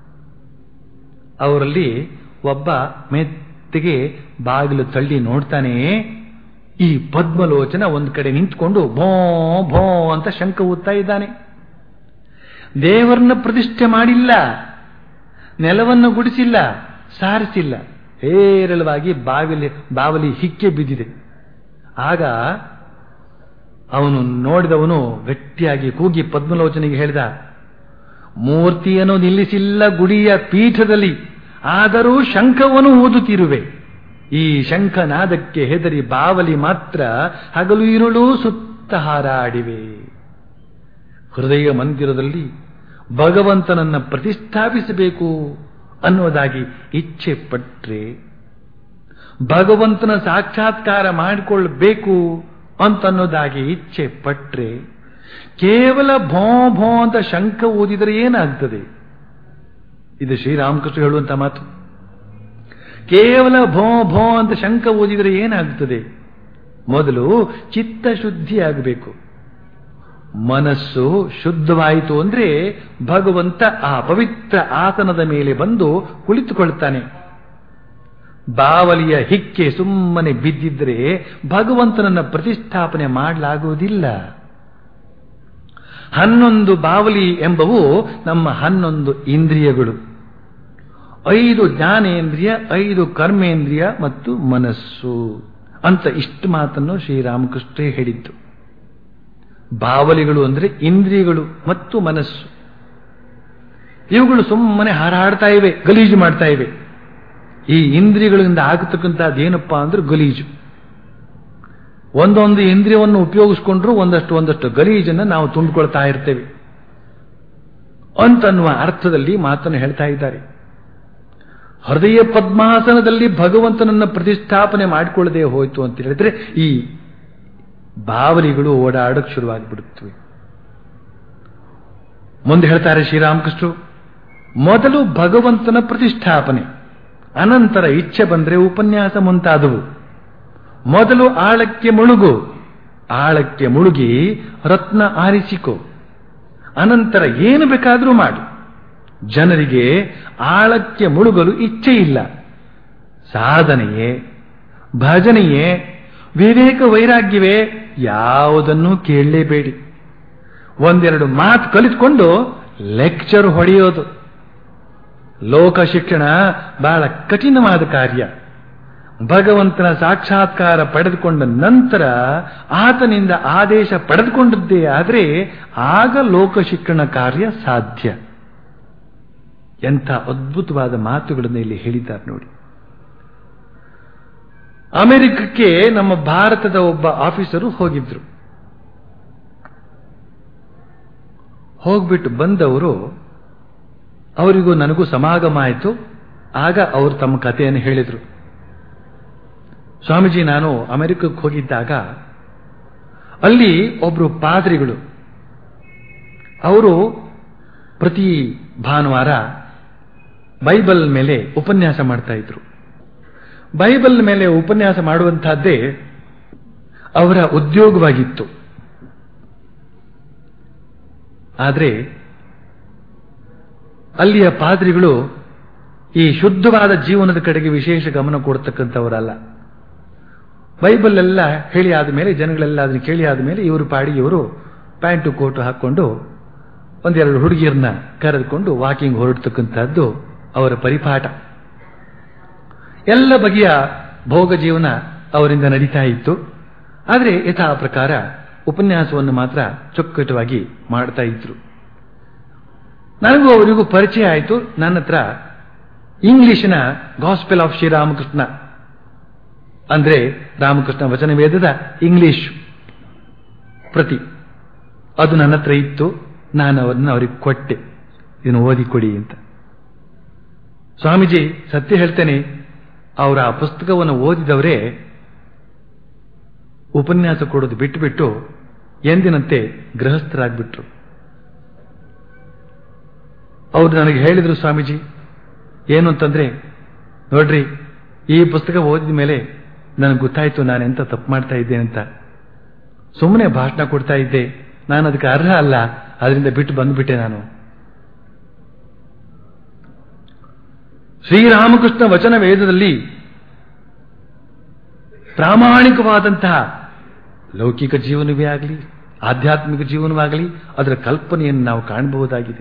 ಅವರಲ್ಲಿ ಒಬ್ಬ ಮೆತ್ತಿಗೆ ಬಾಗಿಲು ತಳ್ಳಿ ನೋಡ್ತಾನೆ ಈ ಪದ್ಮಲೋಚನ ಒಂದು ಕಡೆ ನಿಂತ್ಕೊಂಡು ಭೋ ಭೋ ಅಂತ ಶಂಕ ಊದ್ತಾ ಇದ್ದಾನೆ ದೇವರನ್ನ ಪ್ರತಿಷ್ಠೆ ಮಾಡಿಲ್ಲ ನೆಲವನ್ನು ಗುಡಿಸಿಲ್ಲ ಸಾರಿಸಿಲ್ಲ ಹೇರಳವಾಗಿ ಬಾವಿಲಿ ಬಾವಲಿ ಹಿಕ್ಕೆ ಬಿದ್ದಿದೆ ಆಗ ಅವನು ನೋಡಿದವನು ಗಟ್ಟಿಯಾಗಿ ಕೂಗಿ ಪದ್ಮಲೋಚನೆಗೆ ಹೇಳಿದ ಮೂರ್ತಿಯನ್ನು ನಿಲ್ಲಿಸಿಲ್ಲ ಗುಡಿಯ ಪೀಠದಲ್ಲಿ ಆದರೂ ಶಂಖವನ್ನು ಊದುತ್ತಿರುವೆ ಈ ಶಂಖನಾದಕ್ಕೆ ಹೆದರಿ ಬಾವಲಿ ಮಾತ್ರ ಹಗಲು ಇರುಳು ಸುತ್ತ ಹಾರಾಡಿವೆ ಹೃದಯ ಮಂದಿರದಲ್ಲಿ ಭಗವಂತನನ್ನ ಪ್ರತಿಷ್ಠಾಪಿಸಬೇಕು ಅನ್ನೋದಾಗಿ ಇಚ್ಛೆ ಪಟ್ರೆ ಭಗವಂತನ ಸಾಕ್ಷಾತ್ಕಾರ ಮಾಡಿಕೊಳ್ಬೇಕು ಅಂತನ್ನೋದಾಗಿ ಇಚ್ಛೆ ಪಟ್ರೆ ಕೇವಲ ಭೋ ಭೋ ಅಂತ ಶಂಖ ಓದಿದರೆ ಏನಾಗ್ತದೆ ಇದು ಶ್ರೀರಾಮಕೃಷ್ಣ ಹೇಳುವಂತ ಮಾತು ಕೇವಲ ಭೋ ಭೋ ಅಂತ ಶಂಕ ಓದಿದರೆ ಏನಾಗ್ತದೆ ಮೊದಲು ಚಿತ್ತಶುದ್ಧಿ ಆಗಬೇಕು ಮನಸ್ಸು ಶುದ್ಧವಾಯಿತು ಅಂದ್ರೆ ಭಗವಂತ ಆ ಪವಿತ್ರ ಆಸನದ ಮೇಲೆ ಬಂದು ಕುಳಿತುಕೊಳ್ತಾನೆ ಬಾವಲಿಯ ಹಿಕ್ಕೆ ಸುಮ್ಮನೆ ಬಿದ್ದಿದ್ರೆ ಭಗವಂತನನ್ನ ಪ್ರತಿಷ್ಠಾಪನೆ ಮಾಡಲಾಗುವುದಿಲ್ಲ ಹನ್ನೊಂದು ಬಾವಲಿ ಎಂಬವು ನಮ್ಮ ಹನ್ನೊಂದು ಇಂದ್ರಿಯಗಳು ಐದು ಜ್ಞಾನೇಂದ್ರಿಯ ಐದು ಕರ್ಮೇಂದ್ರಿಯ ಮತ್ತು ಮನಸ್ಸು ಅಂತ ಇಷ್ಟು ಮಾತನ್ನು ಶ್ರೀರಾಮಕೃಷ್ಣ ಹೇಳಿದ್ದು ಬಾವಲಿಗಳು ಅಂದ್ರೆ ಇಂದ್ರಿಯಗಳು ಮತ್ತು ಮನಸ್ಸು ಇವುಗಳು ಸುಮ್ಮನೆ ಹಾರಾಡ್ತಾ ಇವೆ ಗಲೀಜು ಮಾಡ್ತಾ ಇವೆ ಈ ಇಂದ್ರಿಯಗಳಿಂದ ಆಗತಕ್ಕಂಥದ್ದೇನಪ್ಪ ಅಂದ್ರೆ ಗಲೀಜು ಒಂದೊಂದು ಇಂದ್ರಿಯವನ್ನು ಉಪಯೋಗಿಸ್ಕೊಂಡ್ರು ಒಂದಷ್ಟು ಒಂದಷ್ಟು ಗಲೀಜನ್ನು ನಾವು ತುಂಬಿಕೊಳ್ತಾ ಇರ್ತೇವೆ ಅಂತನ್ನುವ ಅರ್ಥದಲ್ಲಿ ಮಾತನ್ನು ಹೇಳ್ತಾ ಇದ್ದಾರೆ ಹೃದಯ ಪದ್ಮಾಸನದಲ್ಲಿ ಭಗವಂತನನ್ನ ಪ್ರತಿಷ್ಠಾಪನೆ ಮಾಡಿಕೊಳ್ಳದೆ ಹೋಯ್ತು ಅಂತ ಹೇಳಿದ್ರೆ ಈ ಬಾವಲಿಗಳು ಓಡಾಡಕ್ಕೆ ಶುರುವಾಗಿಬಿಡುತ್ತವೆ ಮುಂದೆ ಹೇಳ್ತಾರೆ ಶ್ರೀರಾಮಕೃಷ್ಣರು ಮೊದಲು ಭಗವಂತನ ಪ್ರತಿಷ್ಠಾಪನೆ ಅನಂತರ ಇಚ್ಛೆ ಬಂದ್ರೆ ಉಪನ್ಯಾಸ ಮುಂತಾದವು ಮೊದಲು ಆಳಕ್ಕೆ ಮುಳುಗು ಆಳಕ್ಕೆ ಮುಳುಗಿ ರತ್ನ ಆರಿಸಿಕೊ ಅನಂತರ ಏನು ಬೇಕಾದರೂ ಮಾಡು ಜನರಿಗೆ ಆಳಕ್ಕೆ ಮುಳುಗಲು ಇಚ್ಛೆ ಇಲ್ಲ ಸಾಧನೆಯೇ ಭಜನೆಯೇ ವಿವೇಕ ವೈರಾಗ್ಯವೇ ಯಾವುದನ್ನೂ ಕೇಳಲೇಬೇಡಿ ಒಂದೆರಡು ಮಾತು ಕಲಿತುಕೊಂಡು ಲೆಕ್ಚರ್ ಹೊಡೆಯೋದು ಲೋಕ ಶಿಕ್ಷಣ ಬಹಳ ಕಠಿಣವಾದ ಕಾರ್ಯ ಭಗವಂತನ ಸಾಕ್ಷಾತ್ಕಾರ ಪಡೆದುಕೊಂಡ ನಂತರ ಆತನಿಂದ ಆದೇಶ ಪಡೆದುಕೊಂಡದ್ದೇ ಆದರೆ ಆಗ ಲೋಕ ಶಿಕ್ಷಣ ಕಾರ್ಯ ಸಾಧ್ಯ ಎಂಥ ಅದ್ಭುತವಾದ ಮಾತುಗಳನ್ನು ಇಲ್ಲಿ ಹೇಳಿದ್ದಾರೆ ನೋಡಿ ಅಮೆರಿಕಕ್ಕೆ ನಮ್ಮ ಭಾರತದ ಒಬ್ಬ ಆಫೀಸರು ಹೋಗಿದ್ರು ಹೋಗ್ಬಿಟ್ಟು ಬಂದವರು ಅವರಿಗೂ ನನಗೂ ಸಮಾಗಮ ಆಯಿತು ಆಗ ಅವರು ತಮ್ಮ ಕಥೆಯನ್ನು ಹೇಳಿದರು ಸ್ವಾಮೀಜಿ ನಾನು ಅಮೆರಿಕಕ್ಕೆ ಹೋಗಿದ್ದಾಗ ಅಲ್ಲಿ ಒಬ್ರು ಪಾದ್ರಿಗಳು ಅವರು ಪ್ರತಿ ಭಾನುವಾರ ಬೈಬಲ್ ಮೇಲೆ ಉಪನ್ಯಾಸ ಮಾಡ್ತಾ ಇದ್ರು ಬೈಬಲ್ ಮೇಲೆ ಉಪನ್ಯಾಸ ಮಾಡುವಂತಹದ್ದೇ ಅವರ ಉದ್ಯೋಗವಾಗಿತ್ತು ಆದರೆ ಅಲ್ಲಿಯ ಪಾದ್ರಿಗಳು ಈ ಶುದ್ಧವಾದ ಜೀವನದ ಕಡೆಗೆ ವಿಶೇಷ ಗಮನ ಕೊಡ್ತಕ್ಕಂಥವರಲ್ಲ ಬೈಬಲ್ ಎಲ್ಲ ಹೇಳಿ ಆದಮೇಲೆ ಜನಗಳೆಲ್ಲ ಅದನ್ನು ಕೇಳಿ ಆದಮೇಲೆ ಇವರು ಪಾಡಿ ಇವರು ಪ್ಯಾಂಟು ಕೋಟು ಹಾಕ್ಕೊಂಡು ಒಂದೆರಡು ಹುಡುಗಿಯರನ್ನ ಕರೆದುಕೊಂಡು ವಾಕಿಂಗ್ ಹೊರಡ್ತಕ್ಕಂಥದ್ದು ಅವರ ಪರಿಪಾಠ ಎಲ್ಲ ಬಗೆಯ ಭೋಗ ಜೀವನ ಅವರಿಂದ ನಡೀತಾ ಇತ್ತು ಆದರೆ ಯಥಾ ಪ್ರಕಾರ ಉಪನ್ಯಾಸವನ್ನು ಮಾತ್ರ ಚೊಕ್ಕಟವಾಗಿ ಮಾಡ್ತಾ ಇದ್ರು ನನಗೂ ಅವರಿಗೂ ಪರಿಚಯ ಆಯಿತು ನನ್ನ ಹತ್ರ ಇಂಗ್ಲಿಷಿನ ಗಾಸ್ಪೆಲ್ ಆಫ್ ಶ್ರೀರಾಮಕೃಷ್ಣ ಅಂದ್ರೆ ರಾಮಕೃಷ್ಣ ವಚನ ವೇದದ ಇಂಗ್ಲಿಷ್ ಪ್ರತಿ ಅದು ನನ್ನ ಹತ್ರ ಇತ್ತು ನಾನು ಅವರನ್ನು ಅವರಿಗೆ ಕೊಟ್ಟೆ ಇದನ್ನು ಓದಿಕೊಡಿ ಅಂತ ಸ್ವಾಮೀಜಿ ಸತ್ಯ ಹೇಳ್ತೇನೆ ಅವರ ಆ ಪುಸ್ತಕವನ್ನು ಓದಿದವರೇ ಉಪನ್ಯಾಸ ಕೊಡೋದು ಬಿಟ್ಟುಬಿಟ್ಟು ಎಂದಿನಂತೆ ಗೃಹಸ್ಥರಾಗ್ಬಿಟ್ರು ಅವರು ನನಗೆ ಹೇಳಿದ್ರು ಸ್ವಾಮೀಜಿ ಏನು ಅಂತಂದ್ರೆ ನೋಡ್ರಿ ಈ ಪುಸ್ತಕ ಓದಿದ ಮೇಲೆ ನನಗೆ ಗೊತ್ತಾಯ್ತು ನಾನು ಎಂತ ತಪ್ಪು ಮಾಡ್ತಾ ಇದ್ದೆ ಅಂತ ಸುಮ್ಮನೆ ಭಾಷಣ ಕೊಡ್ತಾ ಇದ್ದೆ ನಾನು ಅದಕ್ಕೆ ಅರ್ಹ ಅಲ್ಲ ಅದರಿಂದ ಬಿಟ್ಟು ಬಂದ್ಬಿಟ್ಟೆ ನಾನು ಶ್ರೀರಾಮಕೃಷ್ಣ ವಚನ ವೇದದಲ್ಲಿ ಪ್ರಾಮಾಣಿಕವಾದಂತಹ ಲೌಕಿಕ ಜೀವನವೇ ಆಗಲಿ ಆಧ್ಯಾತ್ಮಿಕ ಜೀವನವಾಗಲಿ ಅದರ ಕಲ್ಪನೆಯನ್ನು ನಾವು ಕಾಣಬಹುದಾಗಿದೆ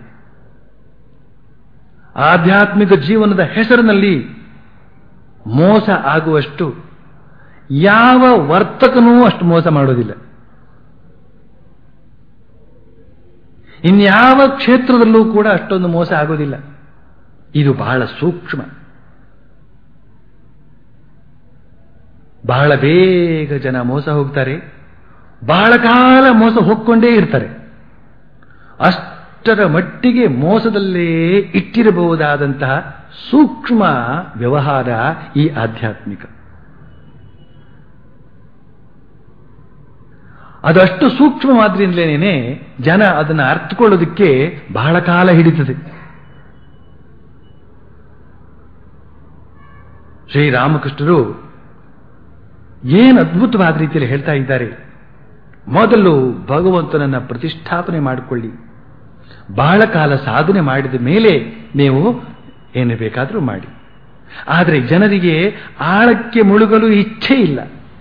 ಆಧ್ಯಾತ್ಮಿಕ ಜೀವನದ ಹೆಸರಿನಲ್ಲಿ ಮೋಸ ಆಗುವಷ್ಟು ಯಾವ ವರ್ತಕನೂ ಅಷ್ಟು ಮೋಸ ಮಾಡೋದಿಲ್ಲ ಇನ್ಯಾವ ಕ್ಷೇತ್ರದಲ್ಲೂ ಕೂಡ ಅಷ್ಟೊಂದು ಮೋಸ ಆಗೋದಿಲ್ಲ ಇದು ಬಹಳ ಸೂಕ್ಷ್ಮ ಬಹಳ ಬೇಗ ಜನ ಮೋಸ ಹೋಗ್ತಾರೆ ಬಹಳ ಕಾಲ ಮೋಸ ಹೋಗ್ಕೊಂಡೇ ಇರ್ತಾರೆ ಅಷ್ಟರ ಮಟ್ಟಿಗೆ ಮೋಸದಲ್ಲೇ ಇಟ್ಟಿರಬಹುದಾದಂತಹ ಸೂಕ್ಷ್ಮ ವ್ಯವಹಾರ ಈ ಆಧ್ಯಾತ್ಮಿಕ ಅದಷ್ಟು ಸೂಕ್ಷ್ಮವಾದ್ರಿಂದಲೇನೆ ಜನ ಅದನ್ನು ಅರ್ಥಕೊಳ್ಳೋದಕ್ಕೆ ಬಹಳ ಕಾಲ ಹಿಡಿತದೆ ಶ್ರೀರಾಮಕೃಷ್ಣರು ಏನು ಅದ್ಭುತವಾದ ರೀತಿಯಲ್ಲಿ ಹೇಳ್ತಾ ಇದ್ದಾರೆ ಮೊದಲು ಭಗವಂತನನ್ನ ಪ್ರತಿಷ್ಠಾಪನೆ ಮಾಡಿಕೊಳ್ಳಿ ಬಹಳ ಕಾಲ ಸಾಧನೆ ಮಾಡಿದ ಮೇಲೆ ನೀವು ಏನು ಬೇಕಾದರೂ ಮಾಡಿ ಆದರೆ ಜನರಿಗೆ ಆಳಕ್ಕೆ ಮುಳುಗಲು ಇಚ್ಛೆ ಇಲ್ಲ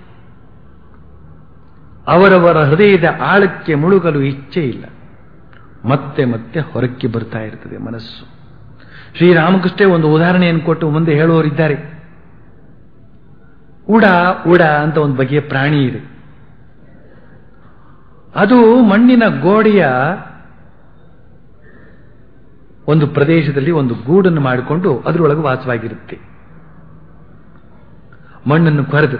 ಅವರವರ ಹೃದಯದ ಆಳಕ್ಕೆ ಮುಳುಗಲು ಇಚ್ಛೆ ಇಲ್ಲ ಮತ್ತೆ ಮತ್ತೆ ಹೊರಕ್ಕೆ ಬರ್ತಾ ಇರ್ತದೆ ಮನಸ್ಸು ಶ್ರೀರಾಮಕೃಷ್ಣ ಒಂದು ಉದಾಹರಣೆಯನ್ನು ಕೊಟ್ಟು ಮುಂದೆ ಹೇಳುವವರಿದ್ದಾರೆ ಉಡ ಉಡ ಅಂತ ಒಂದು ಬಗೆಯ ಪ್ರಾಣಿ ಇದೆ ಅದು ಮಣ್ಣಿನ ಗೋಡೆಯ ಒಂದು ಪ್ರದೇಶದಲ್ಲಿ ಒಂದು ಗೂಡನ್ನು ಮಾಡಿಕೊಂಡು ಅದರೊಳಗೆ ವಾಸವಾಗಿರುತ್ತೆ ಮಣ್ಣನ್ನು ಕೊರೆದು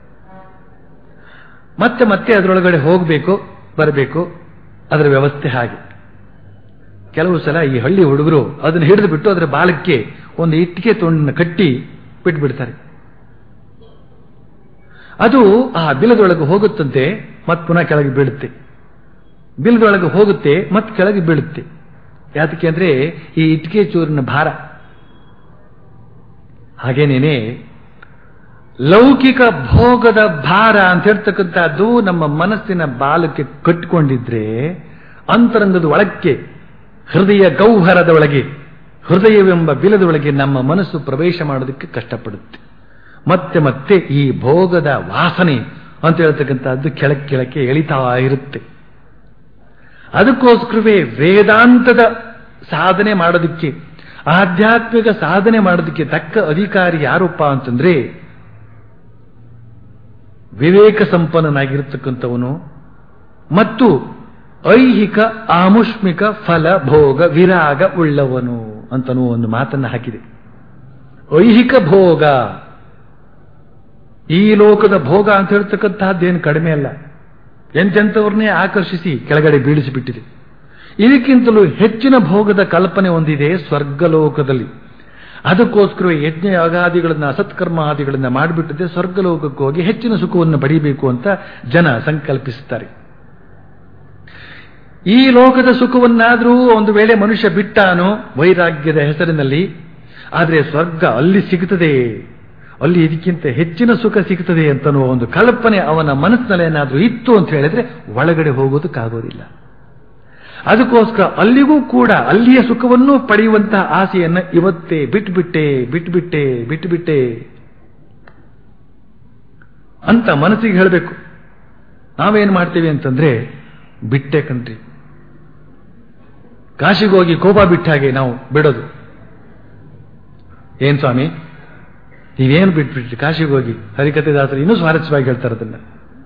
ಮತ್ತೆ ಮತ್ತೆ ಅದರೊಳಗಡೆ ಹೋಗಬೇಕು ಬರಬೇಕು ಅದರ ವ್ಯವಸ್ಥೆ ಹಾಗೆ ಕೆಲವು ಸಲ ಈ ಹಳ್ಳಿ ಹುಡುಗರು ಅದನ್ನು ಹಿಡಿದು ಬಿಟ್ಟು ಅದರ ಬಾಲಕ್ಕೆ ಒಂದು ಇಟ್ಟಿಗೆ ತುಂಡನ್ನು ಕಟ್ಟಿ ಬಿಟ್ಬಿಡ್ತಾರೆ ಅದು ಆ ಬಿಲದೊಳಗೆ ಹೋಗುತ್ತಂತೆ ಮತ್ತೆ ಪುನಃ ಕೆಳಗೆ ಬೀಳುತ್ತೆ ಬಿಲದೊಳಗೆ ಹೋಗುತ್ತೆ ಮತ್ತೆ ಕೆಳಗೆ ಬೀಳುತ್ತೆ ಯಾತಕ್ಕೆ ಅಂದ್ರೆ ಈ ಇಟ್ಟಿಗೆ ಚೂರಿನ ಭಾರ ಹಾಗೇನೇನೆ ಲೌಕಿಕ ಭೋಗದ ಭಾರ ಅಂತ ಹೇಳ್ತಕ್ಕಂಥದ್ದು ನಮ್ಮ ಮನಸ್ಸಿನ ಬಾಲಕ್ಕೆ ಕಟ್ಟಿಕೊಂಡಿದ್ರೆ ಅಂತರಂಗದ ಒಳಕ್ಕೆ ಹೃದಯ ಗೌಹರದ ಒಳಗೆ ಹೃದಯವೆಂಬ ಬಿಲದೊಳಗೆ ನಮ್ಮ ಮನಸ್ಸು ಪ್ರವೇಶ ಮಾಡೋದಕ್ಕೆ ಕಷ್ಟಪಡುತ್ತೆ ಮತ್ತೆ ಮತ್ತೆ ಈ ಭೋಗದ ವಾಸನೆ ಅಂತ ಹೇಳ್ತಕ್ಕಂಥದ್ದು ಕೆಳಕ್ಕೆ ಕೆಳಕ್ಕೆ ಎಳಿತಾ ಇರುತ್ತೆ ಅದಕ್ಕೋಸ್ಕರವೇ ವೇದಾಂತದ ಸಾಧನೆ ಮಾಡೋದಕ್ಕೆ ಆಧ್ಯಾತ್ಮಿಕ ಸಾಧನೆ ಮಾಡೋದಕ್ಕೆ ತಕ್ಕ ಅಧಿಕಾರಿ ಯಾರಪ್ಪ ಅಂತಂದ್ರೆ ವಿವೇಕ ಸಂಪನ್ನನಾಗಿರ್ತಕ್ಕಂಥವನು ಮತ್ತು ಐಹಿಕ ಆಮುಷ್ಮಿಕ ಫಲ ಭೋಗ ವಿರಾಗ ಉಳ್ಳವನು ಅಂತನೂ ಒಂದು ಮಾತನ್ನು ಹಾಕಿದೆ ಐಹಿಕ ಭೋಗ ಈ ಲೋಕದ ಭೋಗ ಅಂತ ಹೇಳ್ತಕ್ಕಂತಹದ್ದೇನು ಕಡಿಮೆ ಅಲ್ಲ ಎಂತೆಂಥವ್ರನ್ನೇ ಆಕರ್ಷಿಸಿ ಕೆಳಗಡೆ ಬೀಳಿಸಿಬಿಟ್ಟಿದೆ ಇದಕ್ಕಿಂತಲೂ ಹೆಚ್ಚಿನ ಭೋಗದ ಕಲ್ಪನೆ ಹೊಂದಿದೆ ಸ್ವರ್ಗಲೋಕದಲ್ಲಿ ಅದಕ್ಕೋಸ್ಕರ ಯಜ್ಞ ಯಾಗಾದಿಗಳನ್ನ ಅಸತ್ಕರ್ಮ ಆದಿಗಳನ್ನ ಮಾಡಿಬಿಟ್ಟಿದೆ ಸ್ವರ್ಗಲೋಕಕ್ಕೆ ಹೋಗಿ ಹೆಚ್ಚಿನ ಸುಖವನ್ನು ಪಡೆಯಬೇಕು ಅಂತ ಜನ ಸಂಕಲ್ಪಿಸುತ್ತಾರೆ ಈ ಲೋಕದ ಸುಖವನ್ನಾದರೂ ಒಂದು ವೇಳೆ ಮನುಷ್ಯ ಬಿಟ್ಟಾನೋ ವೈರಾಗ್ಯದ ಹೆಸರಿನಲ್ಲಿ ಆದರೆ ಸ್ವರ್ಗ ಅಲ್ಲಿ ಸಿಗುತ್ತದೆ ಅಲ್ಲಿ ಇದಕ್ಕಿಂತ ಹೆಚ್ಚಿನ ಸುಖ ಸಿಗುತ್ತದೆ ಅಂತನೋ ಒಂದು ಕಲ್ಪನೆ ಅವನ ಮನಸ್ಸಿನಲ್ಲಿ ಏನಾದರೂ ಇತ್ತು ಅಂತ ಹೇಳಿದ್ರೆ ಒಳಗಡೆ ಹೋಗೋದಕ್ಕಾಗೋದಿಲ್ಲ ಅದಕ್ಕೋಸ್ಕರ ಅಲ್ಲಿಗೂ ಕೂಡ ಅಲ್ಲಿಯ ಸುಖವನ್ನು ಪಡೆಯುವಂತಹ ಆಸೆಯನ್ನ ಇವತ್ತೇ ಬಿಟ್ಬಿಟ್ಟೆ ಬಿಟ್ಬಿಟ್ಟೆ ಬಿಟ್ಬಿಟ್ಟೆ ಅಂತ ಮನಸ್ಸಿಗೆ ಹೇಳಬೇಕು ನಾವೇನ್ ಮಾಡ್ತೀವಿ ಅಂತಂದ್ರೆ ಬಿಟ್ಟೆ ಕಣ್ರಿ ಕಾಶಿಗೆ ಹೋಗಿ ಕೋಪ ಬಿಟ್ಟ ಹಾಗೆ ನಾವು ಬಿಡೋದು ಏನ್ ಸ್ವಾಮಿ ನೀವೇನು ಬಿಟ್ಬಿಟ್ರಿ ಕಾಶಿಗೆ ಹೋಗಿ ಹರಿಕತೆ ದಾಸರು ಇನ್ನೂ ಸ್ವಾರಸ್ಯವಾಗಿ ಹೇಳ್ತಾರೆ ಅದನ್ನ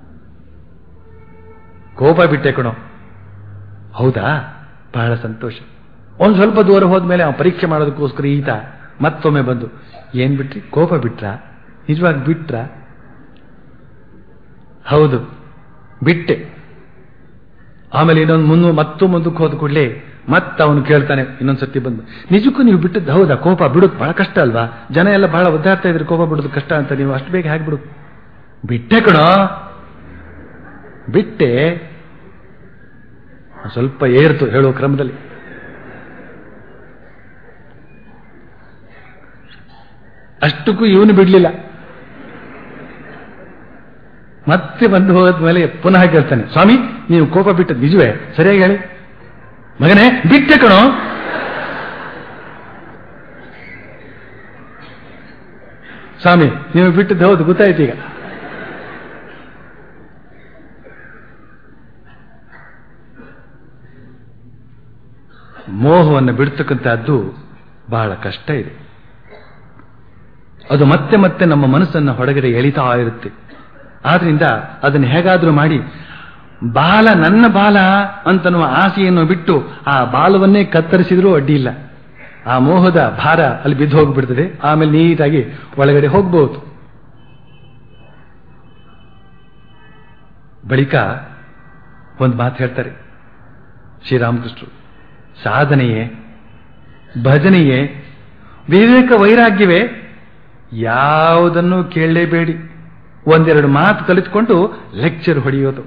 ಕೋಪ ಬಿಟ್ಟೆ ಕಣೋ ಹೌದಾ ಬಹಳ ಸಂತೋಷ ಒಂದು ಸ್ವಲ್ಪ ದೂರ ಹೋದ್ಮೇಲೆ ಅವನು ಪರೀಕ್ಷೆ ಮಾಡೋದಕ್ಕೋಸ್ಕರ ಈತ ಮತ್ತೊಮ್ಮೆ ಬಂದು ಏನ್ ಬಿಟ್ರಿ ಕೋಪ ಬಿಟ್ರ ನಿಜವಾಗಿ ಬಿಟ್ರ ಹೌದು ಬಿಟ್ಟೆ ಆಮೇಲೆ ಇನ್ನೊಂದು ಮುನ್ನು ಮತ್ತೂ ಮುಂದಕ್ಕೆ ಹೋದ ಕೂಡಲೇ ಮತ್ತೆ ಅವನು ಕೇಳ್ತಾನೆ ಇನ್ನೊಂದ್ಸತಿ ಬಂದು ನಿಜಕ್ಕೂ ನೀವು ಬಿಟ್ಟದ್ದು ಹೌದಾ ಕೋಪ ಬಿಡೋದು ಬಹಳ ಕಷ್ಟ ಅಲ್ವಾ ಜನ ಎಲ್ಲ ಬಹಳ ಒದ್ದಾಡ್ತಾ ಇದ್ರೆ ಕೋಪ ಬಿಡೋದು ಕಷ್ಟ ಅಂತ ನೀವು ಅಷ್ಟು ಬೇಗ ಹೇಗೆ ಬಿಡು ಬಿಟ್ಟೆ ಕಣೋ ಬಿಟ್ಟೆ ಸ್ವಲ್ಪ ಏರ್ತು ಹೇಳುವ ಕ್ರಮದಲ್ಲಿ ಅಷ್ಟಕ್ಕೂ ಇವನು ಬಿಡ್ಲಿಲ್ಲ ಮತ್ತೆ ಬಂದು ಹೋದ್ಮೇಲೆ ಪುನಃ ಕೇಳ್ತಾನೆ ಸ್ವಾಮಿ ನೀವು ಕೋಪ ಬಿಟ್ಟದ್ದು ನಿಜವೇ ಸರಿಯಾಗಿ ಹೇಳಿ ಮಗನೇ ಬಿಟ್ಟೆ ಕಣೋ ಸ್ವಾಮಿ ನೀವು ಬಿಟ್ಟದ್ದು ಹೌದು ಗೊತ್ತಾಯ್ತು ಈಗ ಮೋಹವನ್ನು ಬಿಡ್ತಕ್ಕಂಥದ್ದು ಬಹಳ ಕಷ್ಟ ಇದೆ ಅದು ಮತ್ತೆ ಮತ್ತೆ ನಮ್ಮ ಮನಸ್ಸನ್ನು ಹೊರಗಡೆ ಎಳಿತಾ ಇರುತ್ತೆ ಆದ್ರಿಂದ ಅದನ್ನು ಹೇಗಾದ್ರೂ ಮಾಡಿ ಬಾಲ ನನ್ನ ಬಾಲ ಅಂತನ್ನುವ ಆಸೆಯನ್ನು ಬಿಟ್ಟು ಆ ಬಾಲವನ್ನೇ ಕತ್ತರಿಸಿದ್ರೂ ಅಡ್ಡಿ ಇಲ್ಲ ಆ ಮೋಹದ ಭಾರ ಅಲ್ಲಿ ಬಿದ್ದು ಹೋಗ್ಬಿಡ್ತದೆ ಆಮೇಲೆ ನೀಟಾಗಿ ಒಳಗಡೆ ಹೋಗ್ಬಹುದು ಬಳಿಕ ಒಂದು ಮಾತು ಹೇಳ್ತಾರೆ ಶ್ರೀರಾಮಕೃಷ್ಣರು ಸಾಧನೆಯೇ ಭಜನೆಯೇ ವಿವೇಕ ವೈರಾಗ್ಯವೇ ಯಾವುದನ್ನು ಕೇಳಲೇಬೇಡಿ ಒಂದೆರಡು ಮಾತು ಕಲಿತುಕೊಂಡು ಲೆಕ್ಚರ್ ಹೊಡೆಯೋದು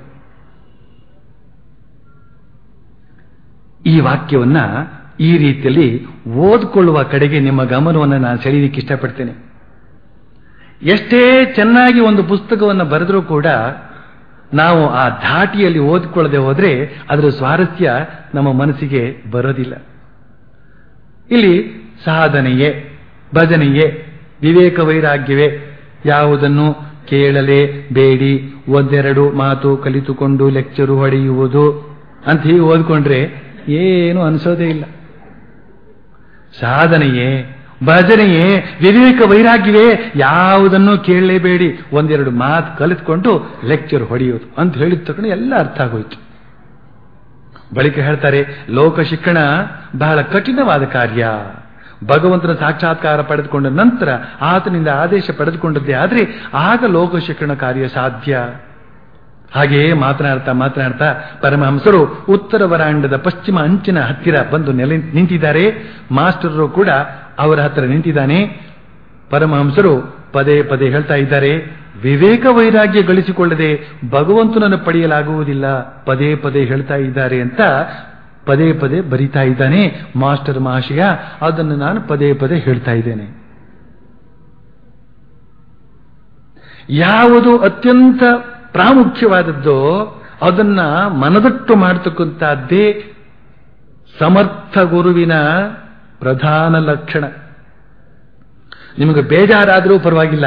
ಈ ವಾಕ್ಯವನ್ನ ಈ ರೀತಿಯಲ್ಲಿ ಓದ್ಕೊಳ್ಳುವ ಕಡೆಗೆ ನಿಮ್ಮ ಗಮನವನ್ನು ನಾನು ಸೆಳೆಯಲಿಕ್ಕೆ ಇಷ್ಟಪಡ್ತೇನೆ ಎಷ್ಟೇ ಚೆನ್ನಾಗಿ ಒಂದು ಪುಸ್ತಕವನ್ನು ಬರೆದರೂ ಕೂಡ ನಾವು ಆ ಧಾಟಿಯಲ್ಲಿ ಓದ್ಕೊಳ್ಳದೆ ಹೋದ್ರೆ ಅದರ ಸ್ವಾರಸ್ಯ ನಮ್ಮ ಮನಸ್ಸಿಗೆ ಬರೋದಿಲ್ಲ ಇಲ್ಲಿ ಸಾಧನೆಯೇ ಭಜನೆಯೇ ವಿವೇಕ ವೈರಾಗ್ಯವೇ ಯಾವುದನ್ನು ಕೇಳಲೇ ಬೇಡಿ ಒಂದೆರಡು ಮಾತು ಕಲಿತುಕೊಂಡು ಲೆಕ್ಚರು ಹೊಡೆಯುವುದು ಅಂತ ಹೀಗೆ ಓದ್ಕೊಂಡ್ರೆ ಏನು ಅನಿಸೋದೇ ಇಲ್ಲ ಸಾಧನೆಯೇ ಭಜನೆಯೇ ವಿವೇಕ ವೈರಾಗ್ಯವೇ ಯಾವುದನ್ನು ಕೇಳಲೇಬೇಡಿ ಒಂದೆರಡು ಮಾತು ಕಲಿತ್ಕೊಂಡು ಲೆಕ್ಚರ್ ಹೊಡೆಯೋದು ಅಂತ ಹೇಳಿದ ತಕ್ಷಣ ಎಲ್ಲ ಅರ್ಥ ಆಗೋಯ್ತು ಬಳಿಕ ಹೇಳ್ತಾರೆ ಲೋಕ ಶಿಕ್ಷಣ ಬಹಳ ಕಠಿಣವಾದ ಕಾರ್ಯ ಭಗವಂತನ ಸಾಕ್ಷಾತ್ಕಾರ ಪಡೆದುಕೊಂಡ ನಂತರ ಆತನಿಂದ ಆದೇಶ ಪಡೆದುಕೊಂಡದ್ದೇ ಆದರೆ ಆಗ ಲೋಕ ಶಿಕ್ಷಣ ಕಾರ್ಯ ಸಾಧ್ಯ ಹಾಗೆಯೇ ಮಾತನಾಡ್ತಾ ಮಾತನಾಡ್ತಾ ಪರಮಹಂಸರು ಉತ್ತರ ವರಾಂಡದ ಪಶ್ಚಿಮ ಅಂಚಿನ ಹತ್ತಿರ ಬಂದು ನೆಲೆ ನಿಂತಿದ್ದಾರೆ ಮಾಸ್ಟರರು ಕೂಡ ಅವರ ಹತ್ತಿರ ನಿಂತಿದ್ದಾನೆ ಪರಮಹಂಸರು ಪದೇ ಪದೇ ಹೇಳ್ತಾ ಇದ್ದಾರೆ ವಿವೇಕ ವೈರಾಗ್ಯ ಗಳಿಸಿಕೊಳ್ಳದೆ ಭಗವಂತನನ್ನು ಪಡೆಯಲಾಗುವುದಿಲ್ಲ ಪದೇ ಪದೇ ಹೇಳ್ತಾ ಇದ್ದಾರೆ ಅಂತ ಪದೇ ಪದೇ ಬರಿತಾ ಇದ್ದಾನೆ ಮಾಸ್ಟರ್ ಮಹಾಶಯ ಅದನ್ನು ನಾನು ಪದೇ ಪದೇ ಹೇಳ್ತಾ ಇದ್ದೇನೆ ಯಾವುದು ಅತ್ಯಂತ ಪ್ರಾಮುಖ್ಯವಾದದ್ದೋ ಅದನ್ನ ಮನದಟ್ಟು ಮಾಡತಕ್ಕಂಥದ್ದೇ ಸಮರ್ಥ ಗುರುವಿನ ಪ್ರಧಾನ ಲಕ್ಷಣ ನಿಮಗೆ ಬೇಜಾರಾದರೂ ಪರವಾಗಿಲ್ಲ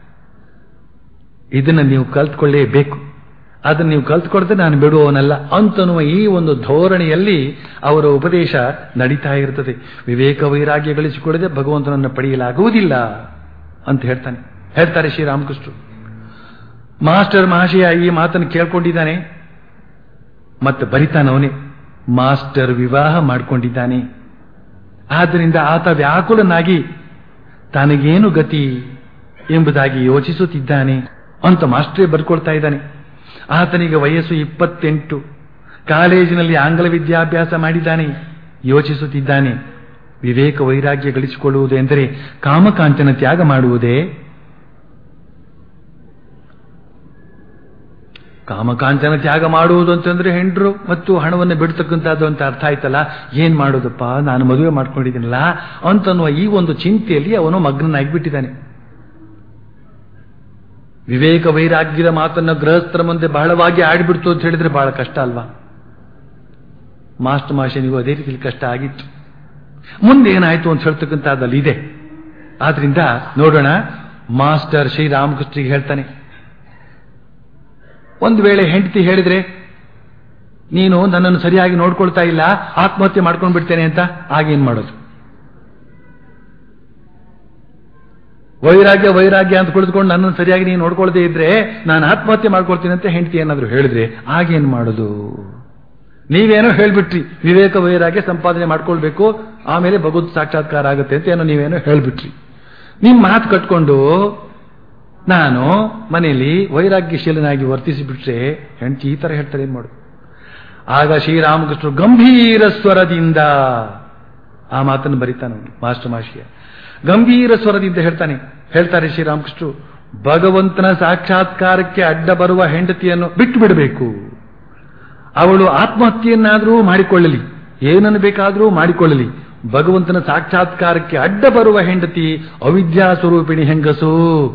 ಇದನ್ನು ನೀವು ಕಲ್ತ್ಕೊಳ್ಳೇಬೇಕು ಅದನ್ನು ನೀವು ಕಲ್ತ್ಕೊಡ್ದೆ ನಾನು ಬಿಡುವವನಲ್ಲ ಅಂತನ್ನುವ ಈ ಒಂದು ಧೋರಣೆಯಲ್ಲಿ ಅವರ ಉಪದೇಶ ನಡೀತಾ ಇರ್ತದೆ ವಿವೇಕ ವೈರಾಗ್ಯ ಗಳಿಸಿಕೊಳ್ಳದೆ ಭಗವಂತನನ್ನು ಪಡೆಯಲಾಗುವುದಿಲ್ಲ ಅಂತ ಹೇಳ್ತಾನೆ ಹೇಳ್ತಾರೆ ಶ್ರೀರಾಮಕೃಷ್ಣರು ಮಾಸ್ಟರ್ ಮಹಾಶಯ ಈ ಮಾತನ್ನು ಕೇಳ್ಕೊಂಡಿದ್ದಾನೆ ಮತ್ತೆ ಬರಿತಾನವನೇ ಮಾಸ್ಟರ್ ವಿವಾಹ ಮಾಡಿಕೊಂಡಿದ್ದಾನೆ ಆದ್ದರಿಂದ ಆತ ವ್ಯಾಕುಲನಾಗಿ ತನಗೇನು ಗತಿ ಎಂಬುದಾಗಿ ಯೋಚಿಸುತ್ತಿದ್ದಾನೆ ಅಂತ ಮಾಸ್ಟರೇ ಬರ್ಕೊಳ್ತಾ ಇದ್ದಾನೆ ಆತನಿಗೆ ವಯಸ್ಸು ಇಪ್ಪತ್ತೆಂಟು ಕಾಲೇಜಿನಲ್ಲಿ ಆಂಗ್ಲ ವಿದ್ಯಾಭ್ಯಾಸ ಮಾಡಿದ್ದಾನೆ ಯೋಚಿಸುತ್ತಿದ್ದಾನೆ ವಿವೇಕ ವೈರಾಗ್ಯ ಗಳಿಸಿಕೊಳ್ಳುವುದು ಎಂದರೆ ಕಾಮಕಾಂಚನ ತ್ಯಾಗ ಮಾಡುವುದೇ ಕಾಮಕಾಂಚನ ತ್ಯಾಗ ಮಾಡುವುದು ಅಂತಂದ್ರೆ ಹೆಂಡ್ರು ಮತ್ತು ಹಣವನ್ನು ಬಿಡ್ತಕ್ಕಂಥದ್ದು ಅಂತ ಅರ್ಥ ಆಯ್ತಲ್ಲ ಏನ್ ಮಾಡೋದಪ್ಪ ನಾನು ಮದುವೆ ಮಾಡ್ಕೊಂಡಿದ್ದೀನಲ್ಲ ಅಂತನ್ನುವ ಈ ಒಂದು ಚಿಂತೆಯಲ್ಲಿ ಅವನು ಮಗ್ನನಾಗಿಬಿಟ್ಟಿದ್ದಾನೆ ವಿವೇಕ ವೈರಾಗ್ಯದ ಮಾತನ್ನ ಗೃಹಸ್ಥರ ಮುಂದೆ ಬಹಳವಾಗಿ ಆಡಿಬಿಡ್ತು ಅಂತ ಹೇಳಿದ್ರೆ ಬಹಳ ಕಷ್ಟ ಅಲ್ವಾ ಮಾಸ್ಟರ್ ಮಾಷನಿಗೂ ಅದೇ ರೀತಿಯಲ್ಲಿ ಕಷ್ಟ ಆಗಿತ್ತು ಮುಂದೆ ಏನಾಯ್ತು ಅಂತ ಹೇಳ್ತಕ್ಕಂಥದ್ದಲ್ಲಿ ಇದೆ ಆದ್ರಿಂದ ನೋಡೋಣ ಮಾಸ್ಟರ್ ಶ್ರೀರಾಮಕೃಷ್ಣಿಗೆ ಹೇಳ್ತಾನೆ ಒಂದು ವೇಳೆ ಹೆಂಡತಿ ಹೇಳಿದ್ರೆ ನೀನು ನನ್ನನ್ನು ಸರಿಯಾಗಿ ನೋಡ್ಕೊಳ್ತಾ ಇಲ್ಲ ಆತ್ಮಹತ್ಯೆ ಮಾಡ್ಕೊಂಡು ಬಿಡ್ತೇನೆ ಅಂತ ಆಗೇನ್ ಮಾಡೋದು ವೈರಾಗ್ಯ ವೈರಾಗ್ಯ ಅಂತ ಕುಳಿತುಕೊಂಡು ನನ್ನನ್ನು ಸರಿಯಾಗಿ ನೀನು ನೋಡ್ಕೊಳ್ದೇ ಇದ್ರೆ ನಾನು ಆತ್ಮಹತ್ಯೆ ಮಾಡ್ಕೊಳ್ತೀನಿ ಅಂತ ಹೆಂಡತಿ ಏನಾದ್ರು ಹೇಳಿದ್ರೆ ಆಗೇನ್ ಮಾಡೋದು ನೀವೇನೋ ಹೇಳ್ಬಿಟ್ರಿ ವಿವೇಕ ವೈರಾಗ್ಯ ಸಂಪಾದನೆ ಮಾಡ್ಕೊಳ್ಬೇಕು ಆಮೇಲೆ ಭಗವತ್ ಸಾಕ್ಷಾತ್ಕಾರ ಆಗುತ್ತೆ ಅಂತ ಏನೋ ನೀವೇನೋ ಹೇಳ್ಬಿಟ್ರಿ ನಿಮ್ ಮಾತು ಕಟ್ಕೊಂಡು ನಾನು ಮನೆಯಲ್ಲಿ ವೈರಾಗ್ಯಶೀಲನಾಗಿ ವರ್ತಿಸಿಬಿಟ್ರೆ ಹೆಂಡತಿ ಈ ತರ ಹೇಳ್ತಾರೆ ಏನ್ ಮಾಡು ಆಗ ಶ್ರೀರಾಮಕೃಷ್ಣರು ಗಂಭೀರ ಸ್ವರದಿಂದ ಆ ಮಾತನ್ನು ಬರೀತಾನೆ ಅವನು ಮಾಸ್ಟರ್ ಮಾಷಿಯ ಗಂಭೀರ ಸ್ವರದಿಂದ ಹೇಳ್ತಾನೆ ಹೇಳ್ತಾರೆ ಶ್ರೀರಾಮಕೃಷ್ಣರು ಭಗವಂತನ ಸಾಕ್ಷಾತ್ಕಾರಕ್ಕೆ ಅಡ್ಡ ಬರುವ ಹೆಂಡತಿಯನ್ನು ಬಿಟ್ಟು ಬಿಡಬೇಕು ಅವಳು ಆತ್ಮಹತ್ಯೆಯನ್ನಾದರೂ ಮಾಡಿಕೊಳ್ಳಲಿ ಏನನ್ನು ಬೇಕಾದರೂ ಮಾಡಿಕೊಳ್ಳಲಿ ಭಗವಂತನ ಸಾಕ್ಷಾತ್ಕಾರಕ್ಕೆ ಅಡ್ಡ ಬರುವ ಹೆಂಡತಿ ಅವಿದ್ಯಾ ಸ್ವರೂಪಿಣಿ ಹೆಂಗಸು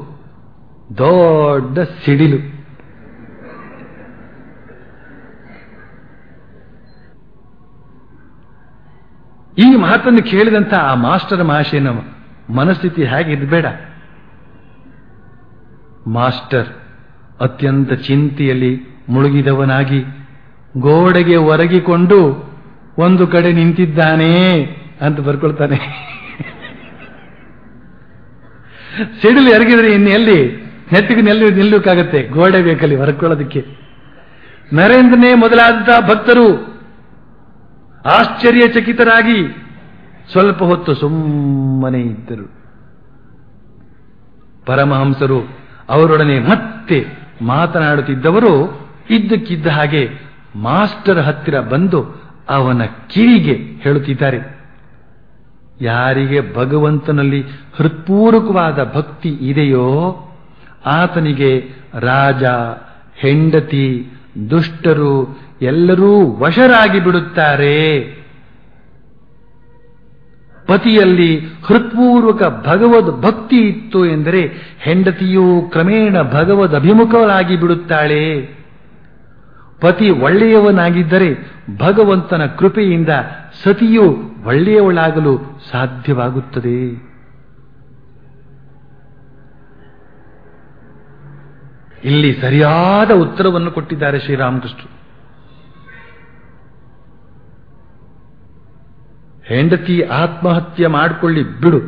ದೊಡ್ಡ ಸಿಡಿಲು ಈ ಮಾತನ್ನು ಕೇಳಿದಂತ ಆ ಮಾಸ್ಟರ್ ಮಹಾಶಯನ ಮನಸ್ಥಿತಿ ಹೇಗಿರ್ಬೇಡ ಮಾಸ್ಟರ್ ಅತ್ಯಂತ ಚಿಂತೆಯಲ್ಲಿ ಮುಳುಗಿದವನಾಗಿ ಗೋಡೆಗೆ ಒರಗಿಕೊಂಡು ಒಂದು ಕಡೆ ನಿಂತಿದ್ದಾನೆ ಅಂತ ಬರ್ಕೊಳ್ತಾನೆ ಸಿಡಿಲು ಎರಗಿದ್ರೆ ಇನ್ನೆಲ್ಲಿ ನೆತ್ತಿಗೆ ನೆಲ್ಲಿ ನಿಲ್ಲುಕಾಗತ್ತೆ ಗೋಡೆ ಬೇಕಲ್ಲಿ ಹೊರಕೊಳ್ಳೋದಕ್ಕೆ ನರೇಂದ್ರನೇ ಮೊದಲಾದಂತಹ ಭಕ್ತರು ಆಶ್ಚರ್ಯಚಕಿತರಾಗಿ ಸ್ವಲ್ಪ ಹೊತ್ತು ಸುಮ್ಮನೆ ಇದ್ದರು ಪರಮಹಂಸರು ಅವರೊಡನೆ ಮತ್ತೆ ಮಾತನಾಡುತ್ತಿದ್ದವರು ಇದ್ದಕ್ಕಿದ್ದ ಹಾಗೆ ಮಾಸ್ಟರ್ ಹತ್ತಿರ ಬಂದು ಅವನ ಕಿವಿಗೆ ಹೇಳುತ್ತಿದ್ದಾರೆ ಯಾರಿಗೆ ಭಗವಂತನಲ್ಲಿ ಹೃತ್ಪೂರ್ವಕವಾದ ಭಕ್ತಿ ಇದೆಯೋ ಆತನಿಗೆ ರಾಜ ಹೆಂಡತಿ ದುಷ್ಟರು ಎಲ್ಲರೂ ವಶರಾಗಿ ಬಿಡುತ್ತಾರೆ ಪತಿಯಲ್ಲಿ ಹೃತ್ಪೂರ್ವಕ ಭಗವದ್ ಭಕ್ತಿ ಇತ್ತು ಎಂದರೆ ಹೆಂಡತಿಯು ಕ್ರಮೇಣ ಭಗವದ್ ಅಭಿಮುಖವಾಗಿ ಬಿಡುತ್ತಾಳೆ ಪತಿ ಒಳ್ಳೆಯವನಾಗಿದ್ದರೆ ಭಗವಂತನ ಕೃಪೆಯಿಂದ ಸತಿಯು ಒಳ್ಳೆಯವಳಾಗಲು ಸಾಧ್ಯವಾಗುತ್ತದೆ ಇಲ್ಲಿ ಸರಿಯಾದ ಉತ್ತರವನ್ನು ಕೊಟ್ಟಿದ್ದಾರೆ ಶ್ರೀರಾಮಕೃಷ್ಣರು ಹೆಂಡತಿ ಆತ್ಮಹತ್ಯೆ ಮಾಡಿಕೊಳ್ಳಿ ಬಿಡು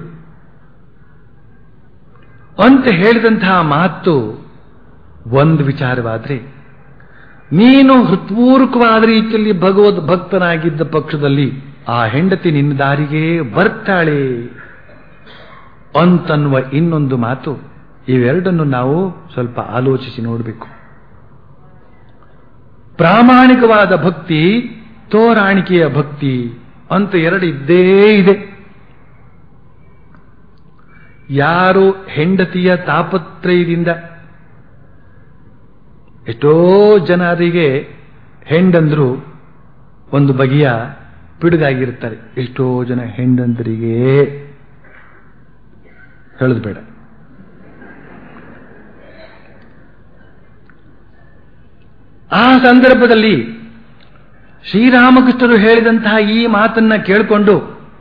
ಅಂತ ಹೇಳಿದಂತಹ ಮಾತು ಒಂದು ವಿಚಾರವಾದ್ರೆ ನೀನು ಹೃತ್ಪೂರ್ವಕವಾದ ರೀತಿಯಲ್ಲಿ ಭಗವದ್ ಭಕ್ತನಾಗಿದ್ದ ಪಕ್ಷದಲ್ಲಿ ಆ ಹೆಂಡತಿ ನಿನ್ನ ದಾರಿಗೆ ಬರ್ತಾಳೆ ಅಂತನ್ನುವ ಇನ್ನೊಂದು ಮಾತು ಇವೆರಡನ್ನು ನಾವು ಸ್ವಲ್ಪ ಆಲೋಚಿಸಿ ನೋಡಬೇಕು ಪ್ರಾಮಾಣಿಕವಾದ ಭಕ್ತಿ ತೋರಾಣಿಕೆಯ ಭಕ್ತಿ ಅಂತ ಎರಡು ಇದ್ದೇ ಇದೆ ಯಾರು ಹೆಂಡತಿಯ ತಾಪತ್ರಯದಿಂದ ಎಷ್ಟೋ ಜನರಿಗೆ ಹೆಂಡಂದ್ರು ಒಂದು ಬಗೆಯ ಪಿಡುಗಾಗಿರ್ತಾರೆ ಎಷ್ಟೋ ಜನ ಹೆಂಡಂದರಿಗೆ ಹೇಳೋದು ಬೇಡ ಆ ಸಂದರ್ಭದಲ್ಲಿ ಶ್ರೀರಾಮಕೃಷ್ಣರು ಹೇಳಿದಂತಹ ಈ ಮಾತನ್ನ ಕೇಳಿಕೊಂಡು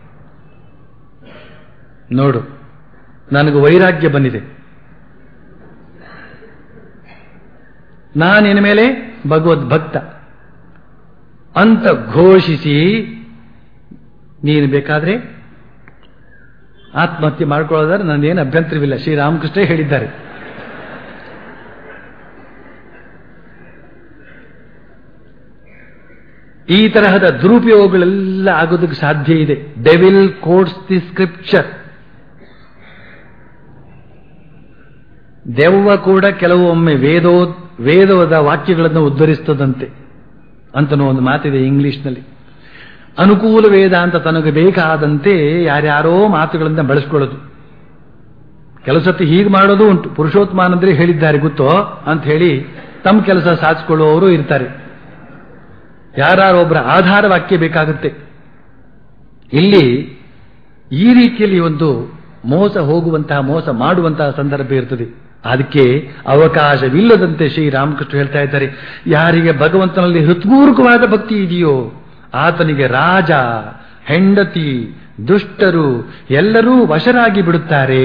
ನೋಡು ನನಗೆ ವೈರಾಗ್ಯ ಬಂದಿದೆ ನಾನಿನ ಮೇಲೆ ಭಗವದ್ ಭಕ್ತ ಅಂತ ಘೋಷಿಸಿ ನೀನು ಬೇಕಾದ್ರೆ ಆತ್ಮಹತ್ಯೆ ಮಾಡ್ಕೊಳ್ಳೋದಾದ್ರೆ ನಂದೇನು ಅಭ್ಯಂತರವಿಲ್ಲ ಶ್ರೀರಾಮಕೃಷ್ಣ ಹೇಳಿದ್ದಾರೆ ಈ ತರಹದ ದುರುಪಯೋಗಗಳೆಲ್ಲ ಆಗೋದಕ್ಕೆ ಸಾಧ್ಯ ಇದೆ ಡೆವಿಲ್ ಕೋಡ್ಸ್ ದಿ ಸ್ಕ್ರಿಪ್ಚರ್ ದೆವ್ವ ಕೂಡ ಕೆಲವೊಮ್ಮೆ ವೇದೋ ವೇದದ ವಾಕ್ಯಗಳನ್ನು ಉದ್ಧರಿಸ್ತದಂತೆ ಅಂತನೋ ಒಂದು ಮಾತಿದೆ ಇಂಗ್ಲಿಷ್ನಲ್ಲಿ ಅನುಕೂಲ ವೇದ ಅಂತ ತನಗೆ ಬೇಕಾದಂತೆ ಯಾರ್ಯಾರೋ ಮಾತುಗಳನ್ನು ಬಳಸ್ಕೊಳ್ಳೋದು ಕೆಲವು ಸತಿ ಹೀಗೆ ಮಾಡೋದು ಉಂಟು ಪುರುಷೋತ್ತಮಾನಂದ್ರೆ ಹೇಳಿದ್ದಾರೆ ಗೊತ್ತೋ ಅಂತ ಹೇಳಿ ತಮ್ಮ ಕೆಲಸ ಸಾಧಿಸಿಕೊಳ್ಳುವವರು ಇರ್ತಾರೆ ಯಾರೊಬ್ಬರ ಆಧಾರ ವಾಕ್ಯ ಬೇಕಾಗುತ್ತೆ ಇಲ್ಲಿ ಈ ರೀತಿಯಲ್ಲಿ ಒಂದು ಮೋಸ ಹೋಗುವಂತಹ ಮೋಸ ಮಾಡುವಂತಹ ಸಂದರ್ಭ ಇರ್ತದೆ ಅದಕ್ಕೆ ಅವಕಾಶವಿಲ್ಲದಂತೆ ಶ್ರೀರಾಮಕೃಷ್ಣ ಹೇಳ್ತಾ ಇದ್ದಾರೆ ಯಾರಿಗೆ ಭಗವಂತನಲ್ಲಿ ಹೃತ್ಪೂರ್ವಕವಾದ ಭಕ್ತಿ ಇದೆಯೋ ಆತನಿಗೆ ರಾಜ ಹೆಂಡತಿ ದುಷ್ಟರು ಎಲ್ಲರೂ ವಶರಾಗಿ ಬಿಡುತ್ತಾರೆ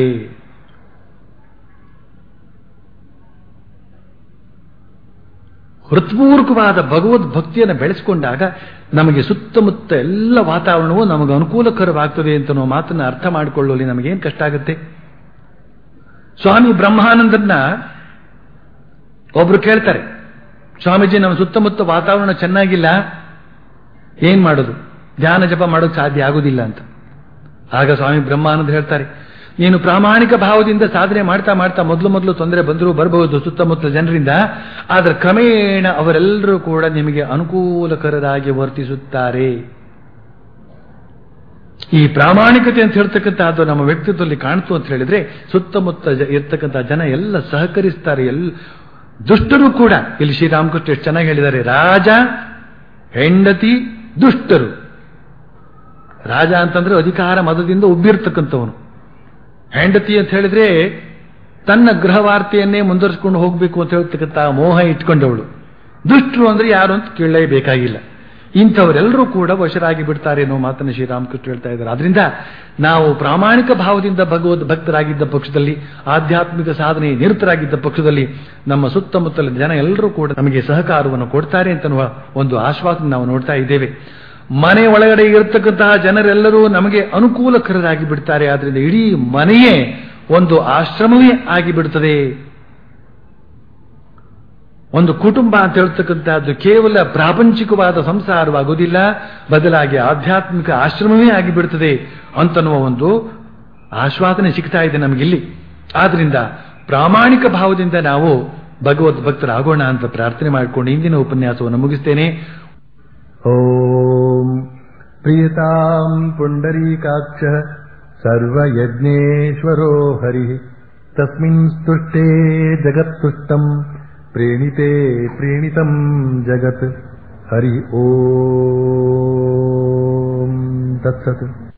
ಹೃತ್ಪೂರ್ವಕವಾದ ಭಗವದ್ ಭಕ್ತಿಯನ್ನು ಬೆಳೆಸಿಕೊಂಡಾಗ ನಮಗೆ ಸುತ್ತಮುತ್ತ ಎಲ್ಲ ವಾತಾವರಣವು ನಮಗೆ ಅನುಕೂಲಕರವಾಗ್ತದೆ ಅಂತ ನಾವು ಮಾತನ್ನು ಅರ್ಥ ಮಾಡಿಕೊಳ್ಳುವಲ್ಲಿ ನಮಗೇನು ಕಷ್ಟ ಆಗುತ್ತೆ ಸ್ವಾಮಿ ಬ್ರಹ್ಮಾನಂದನ್ನ ಒಬ್ರು ಕೇಳ್ತಾರೆ ಸ್ವಾಮೀಜಿ ನಮ್ಮ ಸುತ್ತಮುತ್ತ ವಾತಾವರಣ ಚೆನ್ನಾಗಿಲ್ಲ ಏನ್ ಮಾಡೋದು ಧ್ಯಾನ ಜಪ ಮಾಡೋದು ಸಾಧ್ಯ ಆಗುದಿಲ್ಲ ಅಂತ ಆಗ ಸ್ವಾಮಿ ಬ್ರಹ್ಮಾನಂದ ಹೇಳ್ತಾರೆ ನೀನು ಪ್ರಾಮಾಣಿಕ ಭಾವದಿಂದ ಸಾಧನೆ ಮಾಡ್ತಾ ಮಾಡ್ತಾ ಮೊದಲು ಮೊದಲು ತೊಂದರೆ ಬಂದರೂ ಬರಬಹುದು ಸುತ್ತಮುತ್ತ ಜನರಿಂದ ಆದರೆ ಕ್ರಮೇಣ ಅವರೆಲ್ಲರೂ ಕೂಡ ನಿಮಗೆ ಅನುಕೂಲಕರರಾಗಿ ವರ್ತಿಸುತ್ತಾರೆ ಈ ಪ್ರಾಮಾಣಿಕತೆ ಅಂತ ಹೇಳ್ತಕ್ಕಂಥದ್ದು ನಮ್ಮ ವ್ಯಕ್ತಿತ್ವದಲ್ಲಿ ಕಾಣ್ತು ಅಂತ ಹೇಳಿದ್ರೆ ಸುತ್ತಮುತ್ತ ಜ- ಇರ್ತಕ್ಕಂಥ ಜನ ಎಲ್ಲ ಸಹಕರಿಸ್ತಾರೆ ಎಲ್ಲ ದುಷ್ಟರು ಕೂಡ ಇಲ್ಲಿ ಶ್ರೀರಾಮಕೃಷ್ಣ ಎಷ್ಟು ಚೆನ್ನಾಗಿ ಹೇಳಿದ್ದಾರೆ ರಾಜ ಹೆಂಡತಿ ದುಷ್ಟರು ರಾಜ ಅಂತಂದ್ರೆ ಅಧಿಕಾರ ಮದದಿಂದ ಉಬ್ಬಿರ್ತಕ್ಕಂಥವನು ಹೆಂಡತಿ ಅಂತ ಹೇಳಿದ್ರೆ ತನ್ನ ಗೃಹವಾರ್ತೆಯನ್ನೇ ಮುಂದುವರಿಸಿಕೊಂಡು ಹೋಗಬೇಕು ಅಂತ ಹೇಳ್ತಕ್ಕಂಥ ಮೋಹ ಇಟ್ಕೊಂಡವಳು ದುಷ್ಟರು ಅಂದ್ರೆ ಯಾರು ಅಂತ ಕೇಳಲೇಬೇಕಾಗಿಲ್ಲ ಇಂಥವರೆಲ್ಲರೂ ಕೂಡ ವಶರಾಗಿ ಬಿಡ್ತಾರೆ ಅನ್ನೋ ಮಾತನ್ನು ಶ್ರೀರಾಮಕೃಷ್ಣ ಹೇಳ್ತಾ ಇದ್ದಾರೆ ಅದರಿಂದ ನಾವು ಪ್ರಾಮಾಣಿಕ ಭಾವದಿಂದ ಭಗವದ್ ಭಕ್ತರಾಗಿದ್ದ ಪಕ್ಷದಲ್ಲಿ ಆಧ್ಯಾತ್ಮಿಕ ಸಾಧನೆ ನಿರತರಾಗಿದ್ದ ಪಕ್ಷದಲ್ಲಿ ನಮ್ಮ ಸುತ್ತಮುತ್ತಲ ಜನ ಎಲ್ಲರೂ ಕೂಡ ನಮಗೆ ಸಹಕಾರವನ್ನು ಕೊಡ್ತಾರೆ ಅಂತನ್ನುವ ಒಂದು ಆಶ್ವಾಸನೆ ನಾವು ನೋಡ್ತಾ ಇದ್ದೇವೆ ಮನೆ ಒಳಗಡೆ ಇರತಕ್ಕಂತಹ ಜನರೆಲ್ಲರೂ ನಮಗೆ ಅನುಕೂಲಕರರಾಗಿ ಬಿಡ್ತಾರೆ ಆದ್ರಿಂದ ಇಡೀ ಮನೆಯೇ ಒಂದು ಆಶ್ರಮವೇ ಆಗಿಬಿಡುತ್ತದೆ ಒಂದು ಕುಟುಂಬ ಅಂತ ಹೇಳ್ತಕ್ಕಂಥದ್ದು ಕೇವಲ ಪ್ರಾಪಂಚಿಕವಾದ ಸಂಸಾರವಾಗುವುದಿಲ್ಲ ಬದಲಾಗಿ ಆಧ್ಯಾತ್ಮಿಕ ಆಶ್ರಮವೇ ಆಗಿಬಿಡ್ತದೆ ಅಂತನ್ನುವ ಒಂದು ಆಶ್ವಾಸನೆ ಸಿಗ್ತಾ ಇದೆ ನಮಗಿಲ್ಲಿ ಆದ್ರಿಂದ ಪ್ರಾಮಾಣಿಕ ಭಾವದಿಂದ ನಾವು ಭಗವದ್ ಭಕ್ತರಾಗೋಣ ಅಂತ ಪ್ರಾರ್ಥನೆ ಮಾಡಿಕೊಂಡು ಇಂದಿನ ಉಪನ್ಯಾಸವನ್ನು ಮುಗಿಸ್ತೇನೆ ॐ प्रियताम् पुण्डरीकाक्षः सर्वयज्ञेश्वरो हरिः तस्मिन् स्तुष्टे जगत्तुष्टम् प्रीणिते प्रीणितम् जगत् हरि ॐ तत्सत्